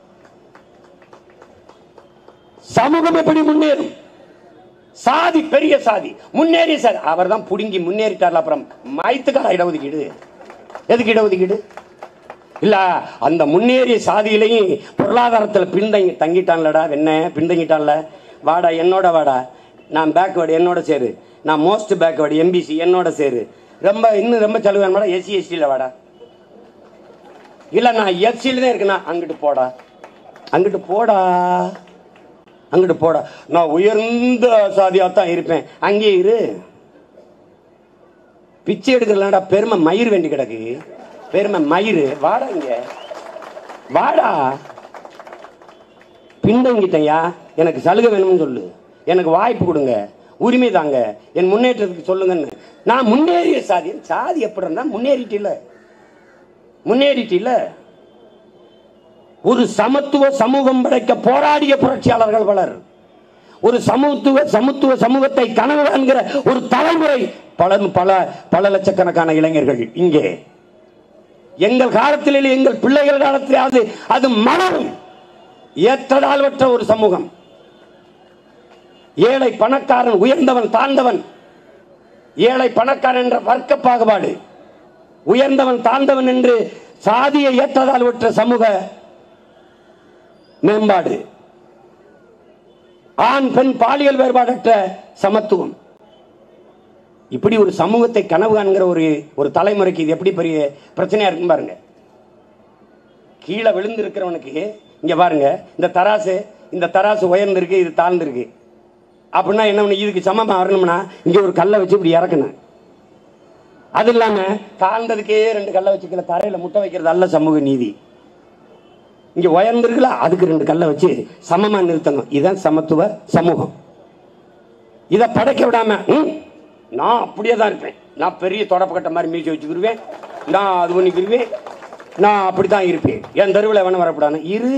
சமூகம் எப்படி முன்னேறும் சாதி பெரிய சாதி முன்னேறிய சாதி அவர் தான் புடுங்கி முன்னேறிட்டார்ல அப்புறம் மாய்த்துக்கார இடஒதுக்கீடு எதுக்கு இடஒதுக்கீடு இல்ல அந்த முன்னேறிய சாதியிலையும் பொருளாதாரத்தில் பின்தங்கி தங்கிட்டான்லடா என்ன பின்தங்கிட்டான்ல வாடா என்னோட வாடா நான் பேக்வேர்டு என்னோட சேரு நான் மோஸ்ட் பேக்வேர்டு எம்பிசி என்னோட சேரு ரொம்ப இன்னும் ரொம்ப செலவு வேணுமாடா எஸ்சி எஸ்டியில் வாடா இல்ல நான் எஃப்சியில் தான் இருக்கேனா அங்கிட்டு போடா அங்கிட்டு போடா அங்கிட்டு போடா நான் உயர்ந்த சாதியா தான் இருப்பேன் அங்கேயே இரு பிச்சை எடுக்கிறலடா பெருமை மயிர் வேண்டி கிடக்கு பெருமை மயிர் வாடா இங்க வாடா பின்தங்கிட்டேயா எனக்கு சலுகை வேணும்னு சொல்லு எனக்கு வாய்ப்பு கொடுங்க உரிமை தாங்க என் முன்னேற்றத்துக்கு சொல்லுங்கன்னு நான் முன்னேறிய சாதி சாதி எப்படி இருந்தா முன்னேறிட்டில்ல முன்னேறிட்டில்ல ஒரு சமத்துவ சமூகம் படைக்க போராடிய புரட்சியாளர்கள் பலர் ஒரு சமத்துவ சமத்துவ சமூகத்தை கனவு காண்கிற ஒரு தலைமுறை பல பல பல லட்சக்கணக்கான இளைஞர்கள் இங்கே எங்கள் காலத்திலே எங்கள் பிள்ளைகள் காலத்திலாவது அது மலரும் ஏற்றதால்வற்ற ஒரு சமூகம் ஏழை பணக்காரன் உயர்ந்தவன் தாழ்ந்தவன் ஏழை பணக்காரன் என்ற வர்க்க பாகுபாடு உயர்ந்தவன் தாழ்ந்தவன் என்று சாதிய ஏற்றதால்வற்ற சமூக மேம்பாடு ஆண் பெண் பாலியல் வேறுபாடற்ற சமத்துவம் இப்படி ஒரு சமூகத்தை கனவு காண்கிற ஒரு ஒரு தலைமுறைக்கு இது எப்படி பெரிய பிரச்சனையா இருக்கும் பாருங்க கீழே விழுந்து இருக்கிறவனுக்கு இங்க பாருங்க இந்த தராசு இந்த தராசு உயர்ந்திருக்கு இது தாழ்ந்திருக்கு அப்படின்னா என்ன பண்ணு, இதுக்கு சமமா வரணும்னா இங்க ஒரு கல்லை வச்சு இப்படி இறக்கணும் அது இல்லாம தாழ்ந்ததுக்கே ரெண்டு கல்லை வச்சுக்கல தரையில முட்டை வைக்கிறது அல்ல சமூக நீதி இங்க உயர்ந்திருக்குல அதுக்கு ரெண்டு கல்லை வச்சு சமமா நிறுத்தணும் இதுதான் சமத்துவ சமூகம் இதை படைக்க விடாம ம், நான் அப்படியே தான் இருப்பேன் நான் பெரிய தொடப்பக்கட்ட மாதிரி மீசி வச்சுக்கிருவேன் நான் அது பண்ணிக்கிருவேன் நான் அப்படித்தான் இருப்பேன் என் தெருவில் வேணும் வரக்கூடாது இரு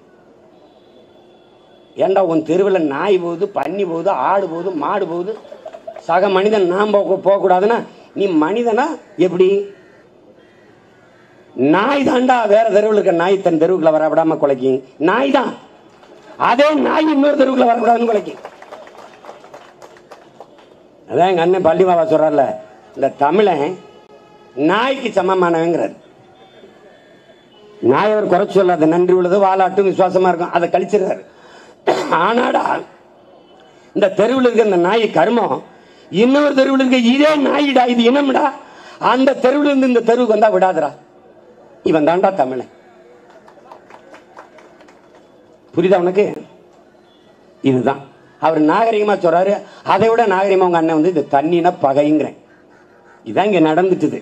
ஏண்டா உன் தெருவில் நாய் போகுது பன்னி போகுது ஆடு போகுது மாடு போகுது சக மனிதன் நான் போக போகக்கூடாதுன்னா நீ மனிதனா எப்படி நாய் தாண்டா வேற தெருவில் இருக்க நாய் தன் தெருவுக்குள்ள வர விடாம குலைக்கும் நாய் தான் அதே நாய் இன்னொரு தெருவுக்குள்ள வரக்கூடாதுன்னு குலைக்கும் அதான் எங்க அண்ணன் பள்ளிமாவா சொல்றாருல இந்த தமிழன் நாய்க்கு சமமானவங்கிறார் நாய் அவர் குறைச்சு சொல்லாத நன்றி உள்ளது வாலாட்டும் விசுவாசமா இருக்கும் அதை கழிச்சிடுறாரு ஆனாடா இந்த தெருவில் இருக்க இந்த நாய் கருமம் இன்னொரு தெருவில் இருக்க இதே நாயிடா இது இனம்டா அந்த தெருவில் இருந்து இந்த தெருவுக்கு வந்தா விடாதடா இவன் தாண்டா தமிழன் புரியுதா உனக்கு இதுதான் அவர் நாகரிகமா சொல்றாரு அதை விட நாகரிகமா உங்க அண்ணன் வந்து இது தண்ணினா பகைங்கிறேன் இதான் இங்க நடந்துட்டுது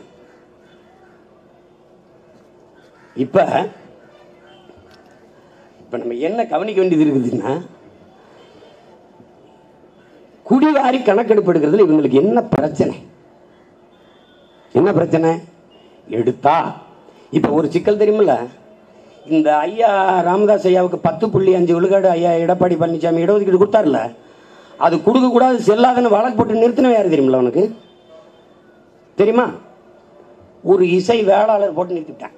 இப்ப இப்ப நம்ம என்ன கவனிக்க வேண்டியது இருக்குதுன்னா குடிவாரி கணக்கெடுப்பு எடுக்கிறதுல இவங்களுக்கு என்ன பிரச்சனை என்ன பிரச்சனை எடுத்தா இப்ப ஒரு சிக்கல் தெரியுமில்ல இந்த ஐயா ராமதாஸ் ஐயாவுக்கு பத்து புள்ளி அஞ்சு விழுக்காடு ஐயா எடப்பாடி பழனிசாமி இடஒதுக்கீடு கொடுத்தாருல அது கொடுக்க கூடாது செல்லாதுன்னு வழக்கு போட்டு நிறுத்தினவன் யாரு தெரியுமில்ல உனக்கு தெரியுமா ஒரு இசை வேளாளர் போட்டு நிறுத்திட்டான்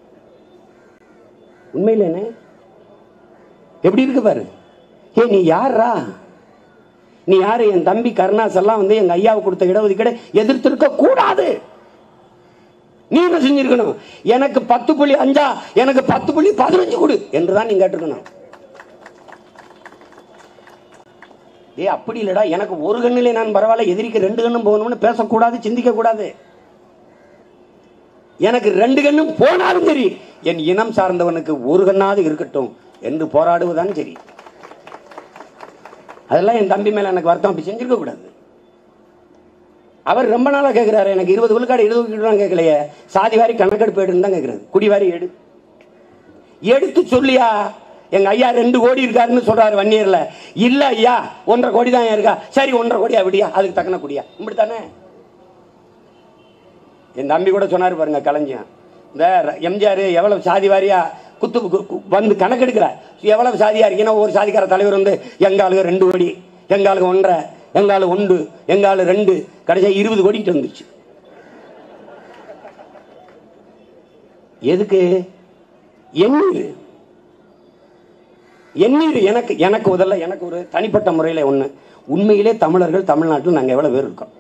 உண்மையில என்ன எப்படி இருக்கு பாரு ஏ நீ யாரா நீ யாரு என் தம்பி கருணாஸ் எல்லாம் வந்து எங்க ஐயாவுக்கு கொடுத்த இடஒதுக்கீடு எதிர்த்திருக்க கூடாது நீ என்ன செஞ்சிருக்கணும் எனக்கு பத்து புள்ளி அஞ்சா எனக்கு பத்து புள்ளி பதினஞ்சு கொடு என்றுதான் நீங்க கேட்டிருக்கணும் ஏ அப்படி இல்லடா எனக்கு ஒரு கண்ணிலே நான் பரவாயில்ல எதிரிக்கு ரெண்டு கண்ணும் போகணும்னு பேசக்கூடாது சிந்திக்க கூடாது எனக்கு ரெண்டு கண்ணும் போனாலும் சரி என் இனம் சார்ந்தவனுக்கு ஒரு கண்ணாவது இருக்கட்டும் என்று போராடுவதுதான் சரி அதெல்லாம் என் தம்பி மேல எனக்கு வருத்தம் அப்படி செஞ்சிருக்க கூடாது அவர் ரொம்ப நாளா கேட்கிறாரு எனக்கு இருபது விழுக்காடு எழுபது கேட்கலையே சாதி வாரி கணக்கெடுப்பு எடுன்னு தான் கேட்கிறாரு குடி வாரி எடு எடுத்து சொல்லியா எங்க ஐயா ரெண்டு கோடி இருக்காருன்னு சொல்றாரு வன்னியர்ல இல்ல ஐயா ஒன்றரை கோடி தான் இருக்கா சரி ஒன்றரை கோடியா விடியா அதுக்கு தக்கன குடியா இப்படித்தானே என் தம்பி கூட சொன்னாரு பாருங்க கலைஞன் இந்த எம்ஜிஆர் எவ்வளவு சாதி வாரியா குத்து கு- கு- வந்து கணக்கெடுக்கிற எவ்வளவு சாதியா இருக்கீங்கன்னா ஒரு சாதிக்கார தலைவர் வந்து எங்க ஆளுங்க ரெண்டு கோடி எங்க ஆளுங்க ஒன்றரை எங்க ஆளு ஒன்று எங்க ஆளு ரெண்டு கடைசியா இருபது கோடிட்டு வந்துருச்சு எதுக்கு எண்ணீர் எண்ணீர் எனக்கு எனக்கு முதல்ல எனக்கு ஒரு தனிப்பட்ட முறையில் ஒன்று உண்மையிலே தமிழர்கள் தமிழ்நாட்டில் நாங்கள் எவ்வளோ பேர் இருக்கோம்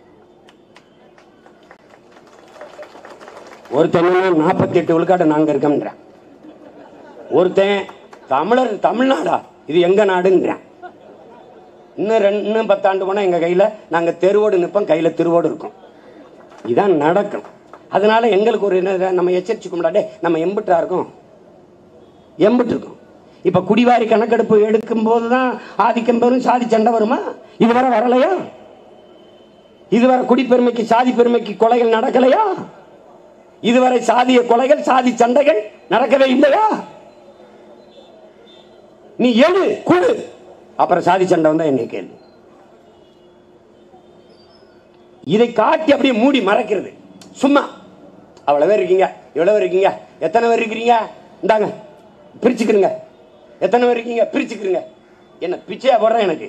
ஒருத்தன் நாற்பத்தி எட்டு விழுக்காடு நாங்கள் இருக்கோம்ன்றான் ஒருத்தன் தமிழர் தமிழ்நாடா இது எங்க நாடுங்கிறான் இன்னும் ரெண்டு இன்னும் பத்தாண்டு போனால் எங்கள் கையில் நாங்கள் தெருவோடு நிற்போம் கையில் திருவோடு இருக்கும் இதான் நடக்கும் அதனால எங்களுக்கு ஒரு என்ன நம்ம எச்சரிச்சுக்க டே நம்ம எம்பிட்டா இருக்கோம் எம்பிட்டு இருக்கும் இப்ப குடிவாரி கணக்கெடுப்பு எடுக்கும் போதுதான் ஆதிக்கம் பெறும் சாதி சண்டை வருமா இதுவரை வரலையா இதுவரை குடிப்பெருமைக்கு சாதி பெருமைக்கு கொலைகள் நடக்கலையா இதுவரை சாதிய கொலைகள் சாதி சண்டைகள் நடக்கவே இல்லையா நீ எழு குழு அப்புறம் சாதி சண்டை வந்தா என்ன கேள்வி இதை காட்டி அப்படியே மூடி மறைக்கிறது சும்மா அவ்வளவு பேர் இருக்கீங்க எவ்வளவு பேர் இருக்கீங்க எத்தனை பேர் இருக்கிறீங்க இந்தாங்க பிரிச்சுக்கிறீங்க எத்தனை பேர் இருக்கீங்க பிரிச்சுக்கிறீங்க என்ன பிச்சையா போடுறேன் எனக்கு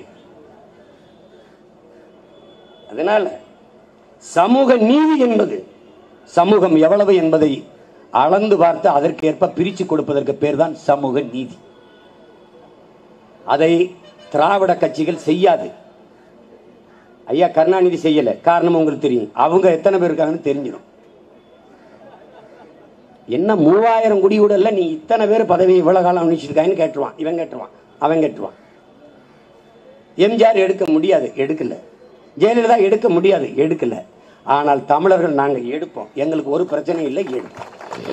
அதனால சமூக நீதி என்பது சமூகம் எவ்வளவு என்பதை அளந்து பார்த்து அதற்கேற்ப பிரித்து கொடுப்பதற்கு பேர் தான் சமூக நீதி அதை திராவிட கட்சிகள் செய்யாது ஐயா கருணாநிதி செய்யல காரணம் உங்களுக்கு தெரியும் அவங்க எத்தனை பேர் இருக்காங்கன்னு தெரிஞ்சிடும் என்ன மூவாயிரம் குடி விடல நீ இத்தனை பேர் பதவி இவ்வளவு காலம் அனுப்பிச்சிருக்காங்கன்னு கேட்டுருவான் இவன் கேட்டுருவான் அவன் கேட்டுருவான் எம்ஜிஆர் எடுக்க முடியாது எடுக்கல ஜெயலலிதா எடுக்க முடியாது எடுக்கல ஆனால் தமிழர்கள் நாங்க எடுப்போம் எங்களுக்கு ஒரு பிரச்சனையும் இல்லை எடுப்போம்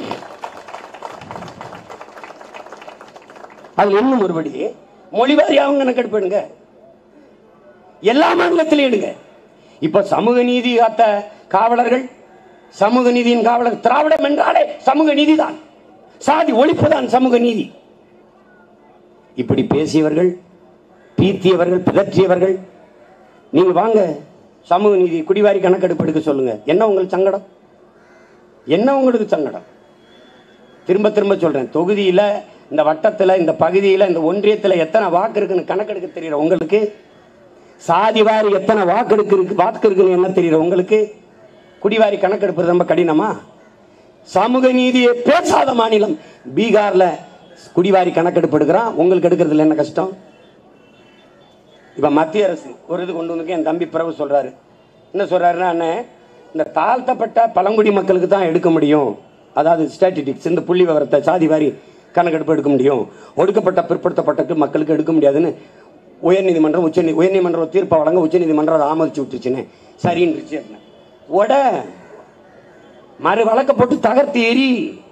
அதுல இன்னும் ஒருபடி மொழிவாரியாகவும் கணக்கெடுப்பு எடுங்க எல்லா மாநிலத்திலும் எடுங்க இப்ப சமூக நீதி காத்த காவலர்கள் சமூக நீதியின் காவலர் திராவிடம் என்றாலே சமூக நீதிதான் சாதி ஒழிப்புதான் சமூக நீதி இப்படி பேசியவர்கள் பீத்தியவர்கள் பிதற்றியவர்கள் நீங்க வாங்க சமூக நீதி குடிவாரி கணக்கெடுப்பு எடுக்க சொல்லுங்க என்ன உங்களுக்கு சங்கடம் என்ன உங்களுக்கு சங்கடம் திரும்ப திரும்ப சொல்றேன் தொகுதியில இந்த வட்டத்துல இந்த பகுதியில இந்த ஒன்றியத்துல எத்தனை வாக்கு இருக்குன்னு கணக்கெடுக்க தெரியற உங்களுக்கு சாதி வாரி எத்தனை வாக்கு இருக்கு வாக்கு இருக்குன்னு என்ன தெரியற உங்களுக்கு குடிவாரி கணக்கெடுப்பது ரொம்ப கடினமா சமூக நீதியை பேசாத மாநிலம் பீகார்ல குடிவாரி கணக்கெடுப்பு எடுக்கிறான் உங்களுக்கு எடுக்கிறதுல என்ன கஷ்டம் இப்ப மத்திய அரசு ஒரு இது கொண்டு வந்து என் தம்பி பிரபு சொல்றாரு என்ன சொல்றாருன்னா அண்ணே இந்த தாழ்த்தப்பட்ட பழங்குடி மக்களுக்கு தான் எடுக்க முடியும் அதாவது ஸ்டாட்டிஸ்டிக்ஸ் இந்த புள்ளி விவரத்தை சாதி வாரி கணக்கெடுப்பு எடுக்க முடியும் ஒடுக்கப்பட்ட பிற்படுத்தப்பட்ட மக்களுக்கு எடுக்க முடியாதுன்னு உயர்நீதிமன்றம் உச்ச உயர்நீதிமன்றம் தீர்ப்பை வழங்க உச்சநீதிமன்றம் அதை ஆமதிச்சு விட்டுச்சுன்னு சரின்றுச்சு உட மறு வழக்க போட்டு தகர்த்து எரி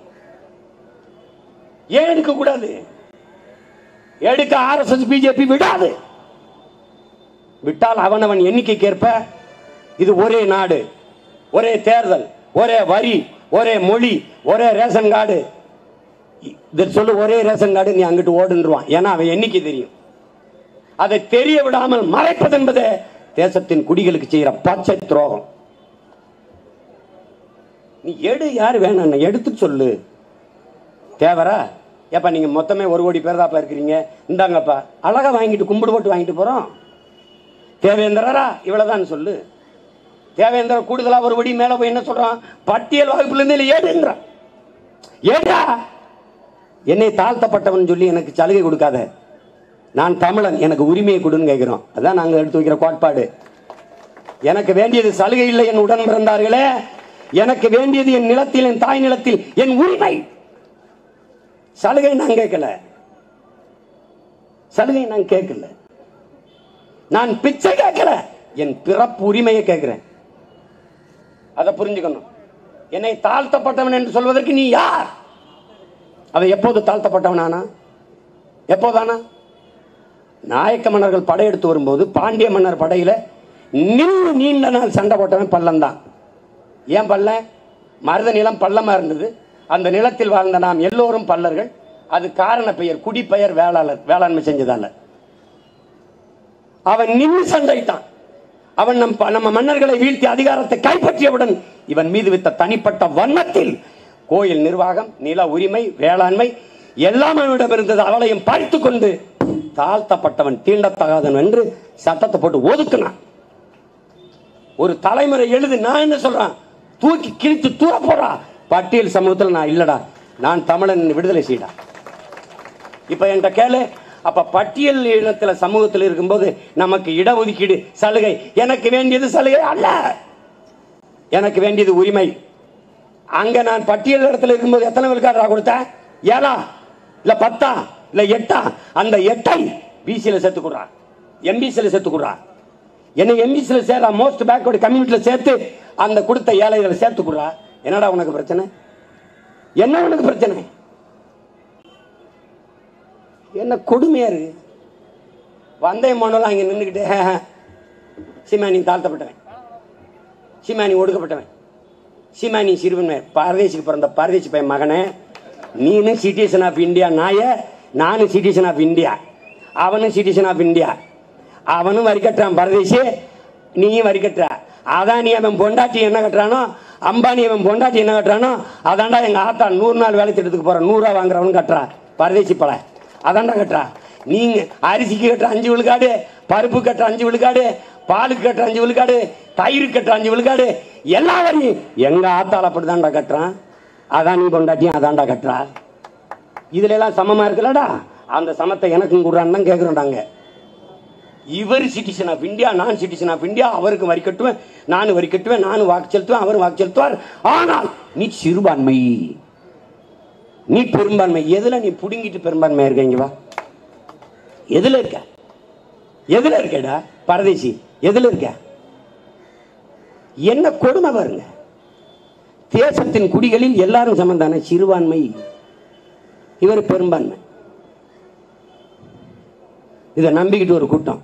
ஏன் எடுக்க கூடாது எடுக்க ஆர்எஸ்எஸ் பிஜேபி விடாது விட்டால் அவனவன் எண்ணிக்கைக்கேற்ப இது ஒரே நாடு ஒரே தேர்தல் ஒரே வரி ஒரே மொழி ஒரே ரேஷன் கார்டு இதை சொல்லு ஒரே ரேஷன் கார்டு நீ அங்கிட்டு ஓடுன்றுவான் ஏன்னா அவன் எண்ணிக்கை தெரியும் அதை தெரிய விடாமல் மறைப்பது என்பது தேசத்தின் குடிகளுக்கு செய்யற பச்சை துரோகம் நீ எடு யாரு வேணாம் எடுத்து சொல்லு தேவரா ஏப்பா நீங்க மொத்தமே ஒரு கோடி பேர் தாப்பா இருக்கிறீங்க இந்தாங்கப்பா அழகா வாங்கிட்டு கும்பிடு போட்டு வாங்கிட்டு போறோம் தேவேந்திரரா இவ்வளவுதான் சொல்லு தேவேந்திர கூடுதலா ஒரு படி மேல போய் என்ன சொல்றான் பட்டியல் வகுப்புல இருந்து இல்ல ஏடுன்றான் ஏடா என்னை தாழ்த்தப்பட்டவன் சொல்லி எனக்கு சலுகை கொடுக்காத நான் தமிழன் எனக்கு உரிமையை கொடுன்னு கேட்கிறோம் அதான் நாங்க எடுத்து வைக்கிற கோட்பாடு எனக்கு வேண்டியது சலுகை இல்லை என் உடன் பிறந்தார்களே எனக்கு வேண்டியது என் நிலத்தில் என் தாய் நிலத்தில் என் உரிமை சலுகை நான் கேட்கல சலுகை நான் கேட்கல நான் பிச்சை கேட்கல என் பிறப்பு உரிமையை கேட்கிறேன் அதை புரிஞ்சுக்கணும் என்னை தாழ்த்தப்பட்டவன் என்று சொல்வதற்கு நீ யார் அதை எப்போது தாழ்த்தப்பட்டவனானா எப்போதானா நாயக்க மன்னர்கள் படையெடுத்து வரும்போது பாண்டிய மன்னர் படையில நின்று நீண்ட நாள் சண்டை போட்டவன் பள்ளம் தான் ஏன் பள்ளம் மருத நிலம் பள்ளமா இருந்தது அந்த நிலத்தில் வாழ்ந்த நாம் எல்லோரும் பல்லர்கள் அது காரண பெயர் குடிப்பெயர் வேளாளர் வேளாண்மை செஞ்சதால அவன் நின்று சண்டையிட்டான் அவன் நம் நம்ம மன்னர்களை வீழ்த்தி அதிகாரத்தை கைப்பற்றியவுடன் இவன் மீது வித்த தனிப்பட்ட வண்ணத்தில் கோயில் நிர்வாகம் நில உரிமை வேளாண்மை எல்லாம் அவனிடம் இருந்தது அவளையும் பார்த்து கொண்டு தாழ்த்தப்பட்டவன் தீண்டத்தகாதவன் என்று சட்டத்தை போட்டு ஒதுக்குனான் ஒரு தலைமுறை எழுது நான் என்ன சொல்றேன் தூக்கி கிழித்து தூர போறா பட்டியல் சமூகத்தில் நான் இல்லடா நான் தமிழன் விடுதலை செய்யடா இப்ப என்கிட்ட கேளு அப்ப பட்டியல் இனத்துல சமூகத்தில் இருக்கும்போது நமக்கு இடஒதுக்கீடு சலுகை எனக்கு வேண்டியது சலுகை அல்ல எனக்கு வேண்டியது உரிமை அங்க நான் பட்டியல் இடத்துல இருக்கும்போது எத்தனை விழுக்காடுறா கொடுத்தேன் ஏழா இல்ல பத்தா இல்ல எட்டா அந்த எட்டை பிசியில சேர்த்துக்குறா எம்பிசியில சேர்த்துக்குறா என்னை எம்பிசியில சேர்றா மோஸ்ட் பேக்வர்டு கம்யூனிட்டியில சேர்த்து அந்த கொடுத்த ஏழைகளை சேர்த்துக்குறா என்னடா உனக்கு பிரச்சனை என்ன உனக்கு பிரச்சனை என்ன கொடுமையா இருக்கு வந்தே மோனெல்லாம் அங்க நின்றுக்கிட்டு சீமானி தாழ்த்தப்பட்டவன் சீமானி ஒடுக்கப்பட்டவன் சீமானி சிறுவன் பாரதேசிக்கு பிறந்த பாரதேசி பையன் மகனே நீனும் சிட்டிசன் ஆஃப் இந்தியா நாய நானும் சிட்டிசன் ஆஃப் இந்தியா அவனும் சிட்டிசன் ஆஃப் இந்தியா அவனும் வரி கட்டுறான் பரதேசி நீயும் வரி கட்டுற அதானி அவன் பொண்டாட்டி என்ன கட்டுறானோ அம்பானி அவன் பொண்டாட்டி என்ன கட்டுறானோ அதான்டா எங்க ஆத்தா நூறு நாள் வேலை திட்டத்துக்கு போற நூறுரூவா வாங்குறவன் கட்டுறா பரதேசி பல அதான்டா கட்டுறா நீங்க அரிசிக்கு கட்டுற அஞ்சு விழுக்காடு பருப்பு கட்டுற அஞ்சு விழுக்காடு பாலுக்கு கட்டுற அஞ்சு விழுக்காடு தயிருக்கு கட்டுற அஞ்சு விழுக்காடு எல்லா வரையும் எங்க ஆத்தால அப்படிதான்டா கட்டுறான் அதான் நீ பொண்டாட்டியும் அதான்டா கட்டுறா இதுல எல்லாம் சமமா இருக்குல்லடா அந்த சமத்தை எனக்கும் கூடுறான்னு தான் கேட்கிறோம் நாங்க இவர் சிட்டிசன் ஆஃப் இந்தியா நான் சிட்டிசன் ஆஃப் இந்தியா அவருக்கு வரி கட்டுவேன் நானும் வரி கட்டுவேன் நானும் வாக்கு செலுத்துவேன் அவரும் வாக்கு செலுத்துவார் ஆனால் நீ சிறுபான்மை நீ பெரும்பான்மை எதுல நீ புடுங்கிட்டு பெரும்பான்மை இருக்கீங்க வா எதுல இருக்க எதுல இருக்கடா பரதேசி எதுல இருக்க என்ன கொடுமை பாருங்க தேசத்தின் குடிகளில் எல்லாரும் சமந்தான சிறுபான்மை இவர் பெரும்பான்மை இதை நம்பிக்கிட்டு ஒரு கூட்டம்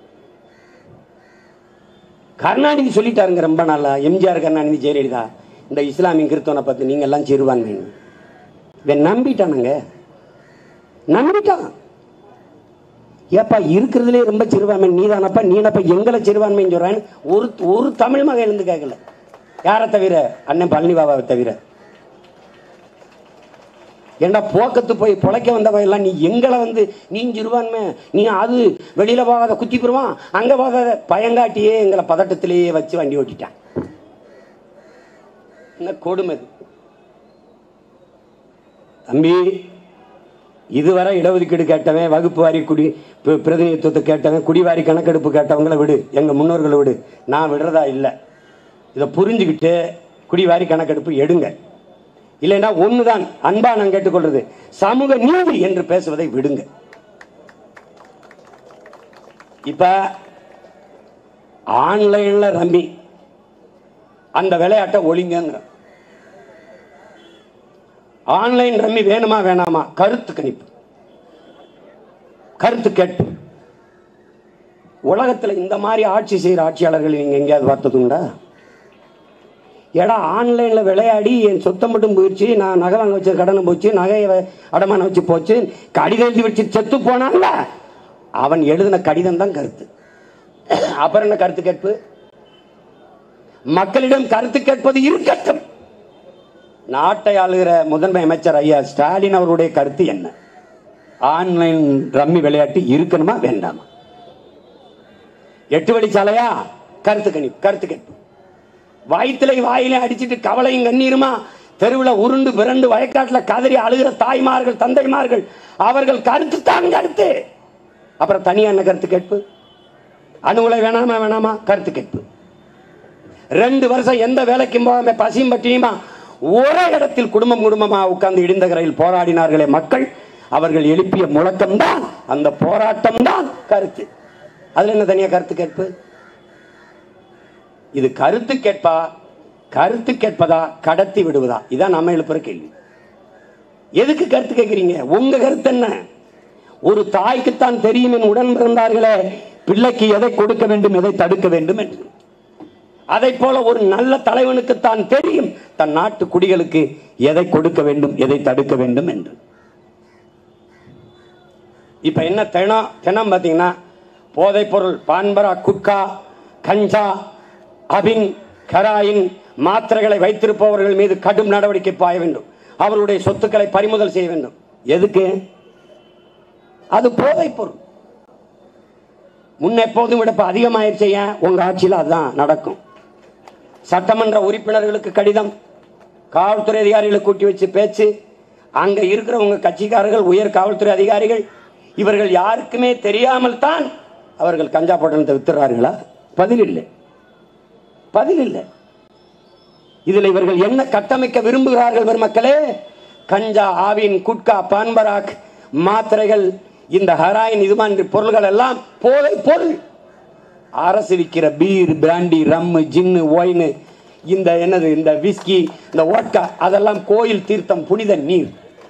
கருணாநிதி சொல்லிட்டாருங்க ரொம்ப நாளா எம்ஜிஆர் கருணாநிதி ஜெயலலிதா இந்த இஸ்லாமிய கிறிஸ்தவனை பத்தி நீங்க எல்லாம் சிறுபான்மை இவன் நம்பிட்டானுங்க நம்பிட்டான் ஏப்பா இருக்கிறதுலே ரொம்ப சிறுபான்மை நீதானப்பா நீனப்பா எங்களை சிறுபான்மைன்னு சொல்றான்னு ஒரு ஒரு தமிழ் மகன் இருந்து கேட்கல யாரை தவிர அண்ணன் பழனி பாபாவை தவிர ஏண்டா போக்கத்து போய் பொழைக்க வந்தவன் எல்லாம் நீ எங்களை வந்து நீ சிறுபான்மை நீ அது வெளியில போகாத குத்தி போடுவான் அங்க போகாத பயங்காட்டியே எங்களை பதட்டத்திலேயே வச்சு வண்டி ஓட்டிட்டான் என்ன கொடுமை இது. தம்பி இதுவரை இடஒதுக்கீடு கேட்டவன் வகுப்பு வாரி குடி பி- பிரதிநிதித்துவத்தை கேட்டவன் குடிவாரி கணக்கெடுப்பு கேட்டவங்கள விடு எங்க முன்னோர்களை விடு நான் விடுறதா இல்லை இதை புரிஞ்சுக்கிட்டு குடிவாரி கணக்கெடுப்பு எடுங்க இல்லைன்னா ஒண்ணுதான் அன்பா நான் கேட்டுக்கொள்றது சமூக நீதி என்று பேசுவதை விடுங்க இப்ப ஆன்லைன்ல ரம்மி அந்த விளையாட்டை ஒளிங்கங்கிற ஆன்லைன் ரம்மி வேணுமா வேணாமா கருத்து கணிப்பு கருத்து கேட்பு உலகத்துல இந்த மாதிரி ஆட்சி செய்யற ஆட்சியாளர்கள் நீங்க எங்கேயாவது பார்த்ததுண்டா ஏடா ஆன்லைன்ல விளையாடி என் சொத்தம் மட்டும் போயிடுச்சு நான் நகை வாங்க வச்ச கடனை போச்சு நகையை வ- அடமானம் வச்சு போச்சு கடிதம் எழுதி வச்சு செத்து போனான்ல அவன் எழுதின கடிதம் தான் கருத்து அப்புறம் என்ன கருத்து கேட்பு மக்களிடம் கருத்து கேட்பது இருக்கட்டும் நாட்டை ஆளுகிற முதன்மை அமைச்சர் ஐயா ஸ்டாலின் அவருடைய கருத்து என்ன ஆன்லைன் ரம்மி விளையாட்டு இருக்கணுமா வேண்டாமா எட்டு வழிச்சாலையா கருத்து கணி கருத்து கேட்பு வயிற்றுல வாயில அடிச்சிட்டு கவலையும் கண்ணீருமா தெருவில் உருண்டு பிறண்டு வயக்காட்டுல கதறி அழுகிற தாய்மார்கள் தந்தைமார்கள் அவர்கள் கருத்து தான் கருத்து அப்புறம் தனியா என்ன கருத்து கேட்பு அணுகுலை வேணாமா வேணாமா கருத்து கேட்பு ரெண்டு வருஷம் எந்த வேலைக்கும் போகாம பசியும் பட்டினியுமா ஒரே இடத்தில் குடும்பம் குடும்பமா உட்கார்ந்து இடிந்த கரையில் போராடினார்களே மக்கள் அவர்கள் எழுப்பிய முழக்கம் தான் அந்த போராட்டம் தான் கருத்து அதுல என்ன தனியா கருத்து கேட்பு இது கருத்து கேட்பா கருத்து கேட்பதா கடத்தி விடுவதா இதான் நம்ம எழுப்புற கேள்வி எதுக்கு கருத்து கேட்கிறீங்க உங்க கருத்து என்ன ஒரு தாய்க்குத்தான் தெரியும் என் உடன் பிறந்தார்களே பிள்ளைக்கு எதை கொடுக்க வேண்டும் எதை தடுக்க வேண்டும் என்று அதை போல ஒரு நல்ல தலைவனுக்கு தான் தெரியும் தன் நாட்டு குடிகளுக்கு எதை கொடுக்க வேண்டும் எதை தடுக்க வேண்டும் என்று இப்ப என்ன தினம் தினம் பாத்தீங்கன்னா போதைப் பொருள் பான்பரா குட்கா கஞ்சா அபின் கராயின் மாத்திரைகளை வைத்திருப்பவர்கள் மீது கடும் நடவடிக்கை பாய வேண்டும் அவருடைய சொத்துக்களை பறிமுதல் செய்ய வேண்டும் எதுக்கு அது போதைப் பொருள் முன்னெப்போதும் விட இப்ப அதிகமாயிருச்சு ஏன் உங்க ஆட்சியில் அதுதான் நடக்கும் சட்டமன்ற உறுப்பினர்களுக்கு கடிதம் காவல்துறை அதிகாரிகளை கூட்டி வச்சு பேச்சு அங்க இருக்கிறவங்க கட்சிக்காரர்கள் உயர் காவல்துறை அதிகாரிகள் இவர்கள் யாருக்குமே தெரியாமல் தான் அவர்கள் கஞ்சா பொட்டலத்தை வித்துறார்களா பதில் இல்லை பதில் இல்லை இதுல இவர்கள் என்ன கட்டமைக்க விரும்புகிறார்கள் பெருமக்களே கஞ்சா ஆவின் குட்கா பான்பராக் மாத்திரைகள் இந்த ஹராயின் இது மாதிரி பொருள்கள் எல்லாம் போதை பொருள் அரசு விற்கிற beer brandy rum gin wine இந்த என்னது இந்த விஸ்கி இந்த ஓட்கா அதெல்லாம் கோயில் தீர்த்தம் புனித நீர்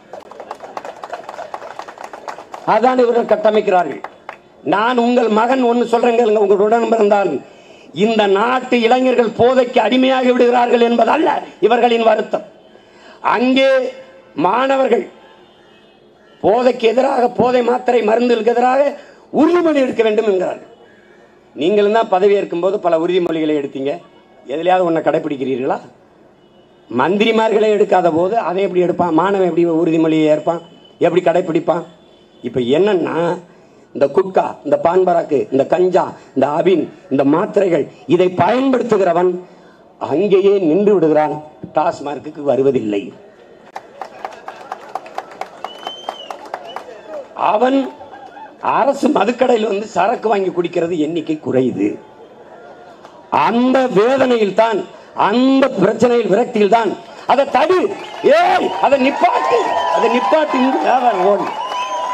அதான் இவர்கள் கட்டமைக்கிறார்கள் நான் உங்கள் மகன் ஒன்னு சொல்றேன் கேளுங்க, உங்களுடன் பிறந்தால் இந்த நாட்டு இளைஞர்கள் போதைக்கு அடிமையாகி விடுகிறார்கள் என்பதல்ல இவர்களின் வருத்தம் அங்கே மாணவர்கள் போதைக்கு எதிராக போதை மாத்திரை மருந்துகளுக்கு எதிராக உறுதிமொழி எடுக்க வேண்டும் என்கிறார்கள் நீங்களும் தான் பதவி ஏற்கும்போது பல உறுதிமொழிகளை எடுத்தீங்க எதுலையாவது ஒன்றை கடைபிடிக்கிறீர்களா மந்திரிமார்களே எடுக்காத போது அதை எப்படி எடுப்பான் மாணவன் எப்படி உறுதிமொழியை ஏற்பான் எப்படி கடைபிடிப்பான் இப்போ என்னன்னா இந்த குட்கா இந்த பான்பராக்கு இந்த கஞ்சா இந்த அபின் இந்த மாத்திரைகள் இதை பயன்படுத்துகிறவன் அங்கேயே நின்று விடுகிறான் டாஸ்மார்க்குக்கு வருவதில்லை அவன் அரசு மதுக்கடையில் வந்து சரக்கு வாங்கி குடிக்கிறது எண்ணிக்கை குறையுது அந்த வேதனையில் தான் அந்த பிரச்சனையில் விரக்தியில் தான் அதை தடு ஏய் அதை நிப்பாட்டு அதை நிப்பாட்டு இங்கு வியாபாரம் ஓடு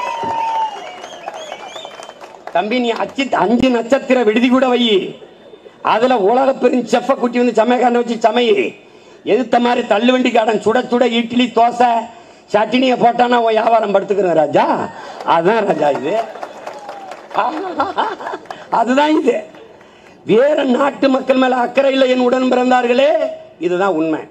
தம்பி நீ அச்சு அஞ்சு நட்சத்திர விடுதி கூட வை அதுல உலக பெரும் செஃப்ப குட்டி வந்து சமையக்காரனை வச்சு சமையி எதிர்த்த மாதிரி தள்ளுவண்டி காடன் சுட சுட இட்லி தோசை சட்னியை போட்டானா உன் வியாபாரம் படுத்துக்கிறேன் ராஜா அதுதான் ராஜா இது அதுதான் இது வேற நாட்டு மக்கள் மேல அக்கறை இல்லை என் உடன் பிறந்தார்களே இதுதான் உண்மை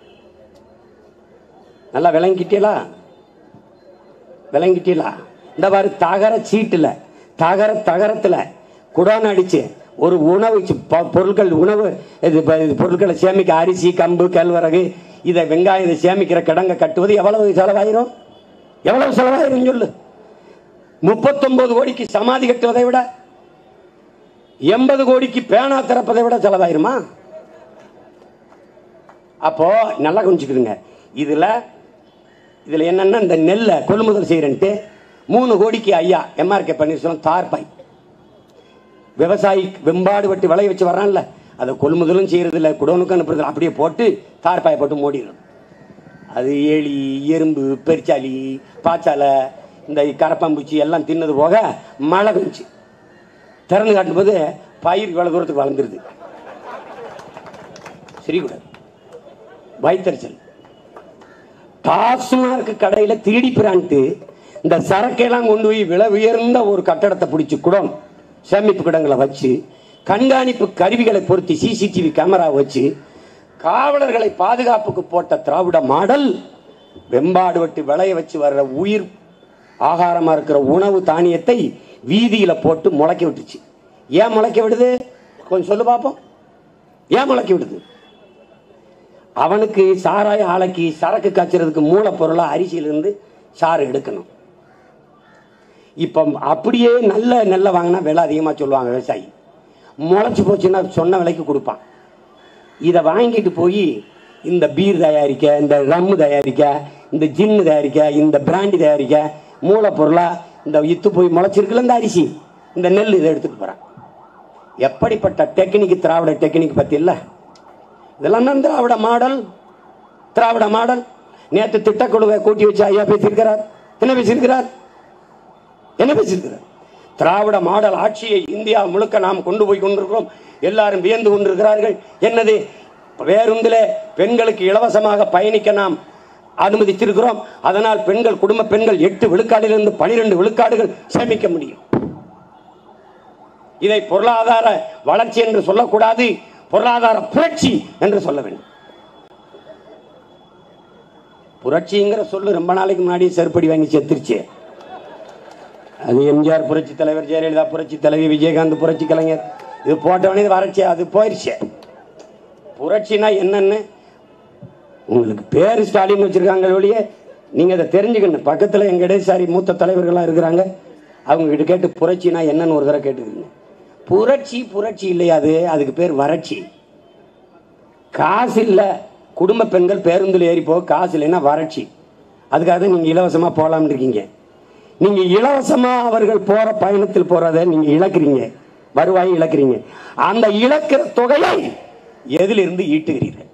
நல்லா விளங்கிட்டீங்களா விளங்கிட்டீங்களா இந்த மாதிரி தகர சீட்டுல தகர தகரத்துல குடான் அடிச்சு ஒரு உணவு சி- பொ- பொருட்கள் உணவு இது ப- இது பொருட்களை சேமிக்க அரிசி கம்பு கேழ்வரகு இதை வெங்காயம் இதை சேமிக்கிற கிடங்க கட்டுவது எவ்வளவு செலவாயிரும் எவ்வளவு செலவாயிரும் சொல்லு முப்பத்தொன்பது கோடிக்கு சமாதி கட்டுவதை விட எண்பது கோடிக்கு பேனா திறப்பதை விட செலவாயிருமா அப்போ நல்லா கொஞ்சிக்கிடுங்க இதுல இதுல என்னன்னா இந்த நெல்லை கொள்முதல் செய்யறேன்ட்டு மூணு கோடிக்கு ஐயா எம்ஆர்கே பன்னீர்செல்வம் தார்பாய் விவசாயி வெம்பாடு வெட்டி விளைய வச்சு வர்றான்ல அதை கொள்முதலும் செய்யறது இல்லை குடோனுக்கு அனுப்புறது இல்ல. அப்படியே போட்டு தார்பாயை போட்டு மூடிடும் அது எலி எறும்பு பெருச்சாலி பாச்சாலை இந்த கரப்பாம்பூச்சி எல்லாம் தின்னது போக மழை பெஞ்சு திறந்து காட்டும்போது பயிர் இவ்வளவு தூரத்துக்கு வளர்ந்துருது சிரிக்கூடாது வயிற்றுச்சல் டாஸ்மார்க் கடையில திருடி பிரான்ட்டு இந்த சரக்கையெல்லாம் கொண்டு போய் விலை உயர்ந்த ஒரு கட்டடத்தை பிடிச்சி குடம் சேமிப்பு கிடங்களை வச்சு கண்காணிப்பு கருவிகளை பொருத்தி சிசிடிவி கேமரா வச்சு காவலர்களை பாதுகாப்புக்கு போட்ட திராவிட மாடல் வெம்பாடு வெட்டி விளைய வச்சு வர்ற உயிர் ஆகாரமா இருக்கிற உணவு தானியத்தை வீதியில போட்டு முளைக்க விட்டுச்சு ஏன் முளைக்க விடுது கொஞ்சம் சொல்லு பார்ப்போம் ஏன் முளைக்க விடுது அவனுக்கு சாராய ஆலைக்கு சரக்கு காய்ச்சறதுக்கு மூலப்பொருளா அரிசியிலிருந்து சாறு எடுக்கணும் இப்போ அப்படியே நல்ல நெல்லை வாங்கினா விலை அதிகமாக சொல்லுவாங்க விவசாயி முளைச்சு போச்சுன்னா சொன்ன விலைக்கு கொடுப்பான் இதை வாங்கிட்டு போய் இந்த பீர் தயாரிக்க இந்த ரம்மு தயாரிக்க இந்த ஜின்னு தயாரிக்க இந்த பிராண்டி தயாரிக்க மூலப்பொருளா இந்த இத்து போய் முளைச்சிருக்குல்ல இந்த அரிசி இந்த நெல் இதை எடுத்துட்டு போறான் எப்படிப்பட்ட டெக்னிக் திராவிட டெக்னிக் பத்தி இல்ல இதெல்லாம் தான் திராவிட மாடல் திராவிட மாடல் நேற்று திட்டக்குழுவை கூட்டி வச்சு ஐயா பேசியிருக்கிறார் என்ன பேசியிருக்கிறார் என்ன பேசியிருக்கிறார் திராவிட மாடல் ஆட்சியை இந்தியா முழுக்க நாம் கொண்டு போய் கொண்டிருக்கிறோம் எல்லாரும் வியந்து கொண்டிருக்கிறார்கள் என்னது பேருந்திலே பெண்களுக்கு இலவசமாக பயணிக்க நாம் அனுமதித்திருக்கிறோம் அதனால் பெண்கள் குடும்ப பெண்கள் எட்டு விழுக்காடிலிருந்து பனிரெண்டு விழுக்காடுகள் சேமிக்க முடியும் இதை பொருளாதார வளர்ச்சி என்று சொல்லக்கூடாது பொருளாதார புரட்சி என்று சொல்ல வேண்டும் புரட்சிங்கிற சொல்லு ரொம்ப நாளைக்கு முன்னாடி செருப்படி வாங்கி செத்துருச்சு அது எம்ஜிஆர் புரட்சி தலைவர் ஜெயலலிதா புரட்சி தலைவி விஜயகாந்த் புரட்சி கலைஞர் இது போட்டவனே இது வறட்சி அது போயிருச்சு புரட்சினா என்னன்னு உங்களுக்கு பேர் ஸ்டாலின் வச்சிருக்காங்க ஒழிய நீங்க அதை தெரிஞ்சுக்கணும் பக்கத்துல எங்க இடதுசாரி மூத்த தலைவர்கள்லாம் இருக்கிறாங்க அவங்க கிட்ட கேட்டு புரட்சினா என்னன்னு ஒரு தடவை கேட்டுக்கணும் புரட்சி புரட்சி இல்லையா அது அதுக்கு பேர் வறட்சி காசு இல்ல குடும்ப பெண்கள் பேருந்தில் ஏறி போக காசு இல்லைன்னா வறட்சி அதுக்காக தான் நீங்க இலவசமா போலாம்னு இருக்கீங்க நீங்க இலவசமா அவர்கள் போற பயணத்தில் போறதை நீங்க இழக்கிறீங்க வருவாயை இழக்கிறீங்க அந்த இழக்கிற தொகையை எதிலிருந்து ஈட்டுகிறீர்கள்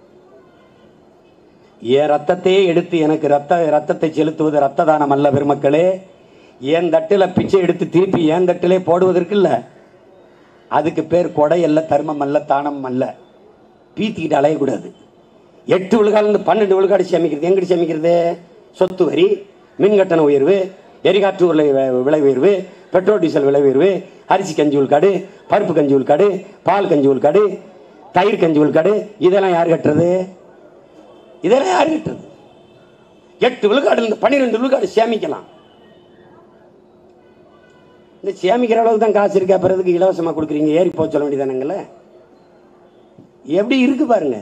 என் ரத்தத்தையே எடுத்து எனக்கு ரத்த ரத்தத்தை செலுத்துவது ரத்த தானம் அல்ல பெருமக்களே என் தட்டுல பிச்சை எடுத்து திருப்பி என் தட்டிலே போடுவதற்கு இல்ல அதுக்கு பேர் கொடை அல்ல தர்மம் அல்ல தானம் அல்ல பீத்திக்கிட்டு அலையக்கூடாது எட்டு விழுக்காடு பன்னெண்டு விழுக்காடு சேமிக்கிறது எங்கிட்டு சேமிக்கிறது சொத்து வரி மின் கட்டண உயர்வு எரிகாற்று விலை விலை உயர்வு பெட்ரோல் டீசல் விலை உயர்வு அரிசி கஞ்சி உள்காடு பருப்பு கஞ்சி உள்காடு பால் கஞ்சி உள்காடு தயிர் கஞ்சி உள்காடு இதெல்லாம் யார் கட்டுறது இதெல்லாம் யார் கட்டுறது எட்டு விழுக்காடு இருந்து பன்னிரெண்டு விழுக்காடு சேமிக்கலாம் இந்த சேமிக்கிற அளவுக்கு தான் காசு இருக்கா பிறகு இலவசமா கொடுக்குறீங்க ஏறி போக சொல்ல வேண்டியதானங்களே எப்படி இருக்கு பாருங்க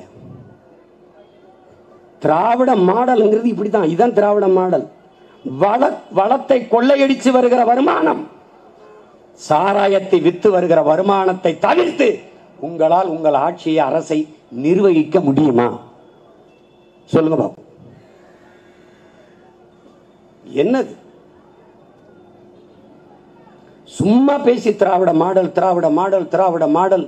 திராவிட மாடல்ங்கிறது இப்படித்தான் இதுதான் திராவிட மாடல் வள வளத்தை கொள்ளையடிச்சு வருகிற வருமானம் சாராயத்தை வித்து வருகிற வருமானத்தை தவிர்த்து உங்களால் உங்கள் ஆட்சியை அரசை நிர்வகிக்க முடியுமா சொல்லுங்க பாப்போம் என்னது சும்மா பேசி Dravida model Dravida model Dravida model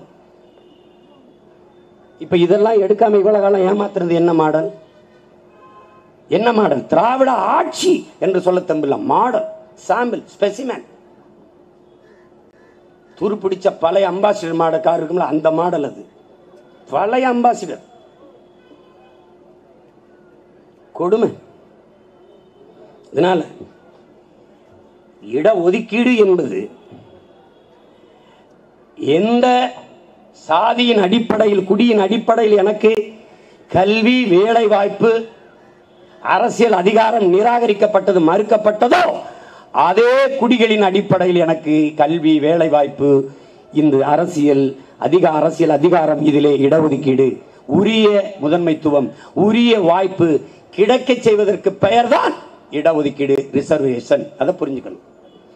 இப்ப இதெல்லாம் எடுக்காம இவ்வளவு காலம் ஏமாத்துறது என்ன மாடல் என்ன மாடல் திராவிட ஆட்சி என்று சொல்ல தம்பில்ல மாடல் சாம்பிள் ஸ்பெசிமன் துருப்பிடிச்ச பழைய அம்பாசிடர் மாட கார் இருக்கும்ல அந்த மாடல் அது பழைய அம்பாசிடர் கொடுமை இதனால இட ஒதுக்கீடு என்பது எந்த சாதியின் அடிப்படையில் குடியின் அடிப்படையில் எனக்கு கல்வி வேலை வாய்ப்பு அரசியல் அதிகாரம் நிராகரிக்கப்பட்டது மறுக்கப்பட்டதோ அதே குடிகளின் அடிப்படையில் எனக்கு கல்வி வேலை வாய்ப்பு இந்த அரசியல் அதிக அரசியல் அதிகாரம் இதிலே இடஒதுக்கீடு உரிய முதன்மைத்துவம் உரிய வாய்ப்பு கிடைக்கச் செய்வதற்கு பெயர்தான் இடஒதுக்கீடு ரிசர்வேஷன் அதை புரிஞ்சுக்கணும்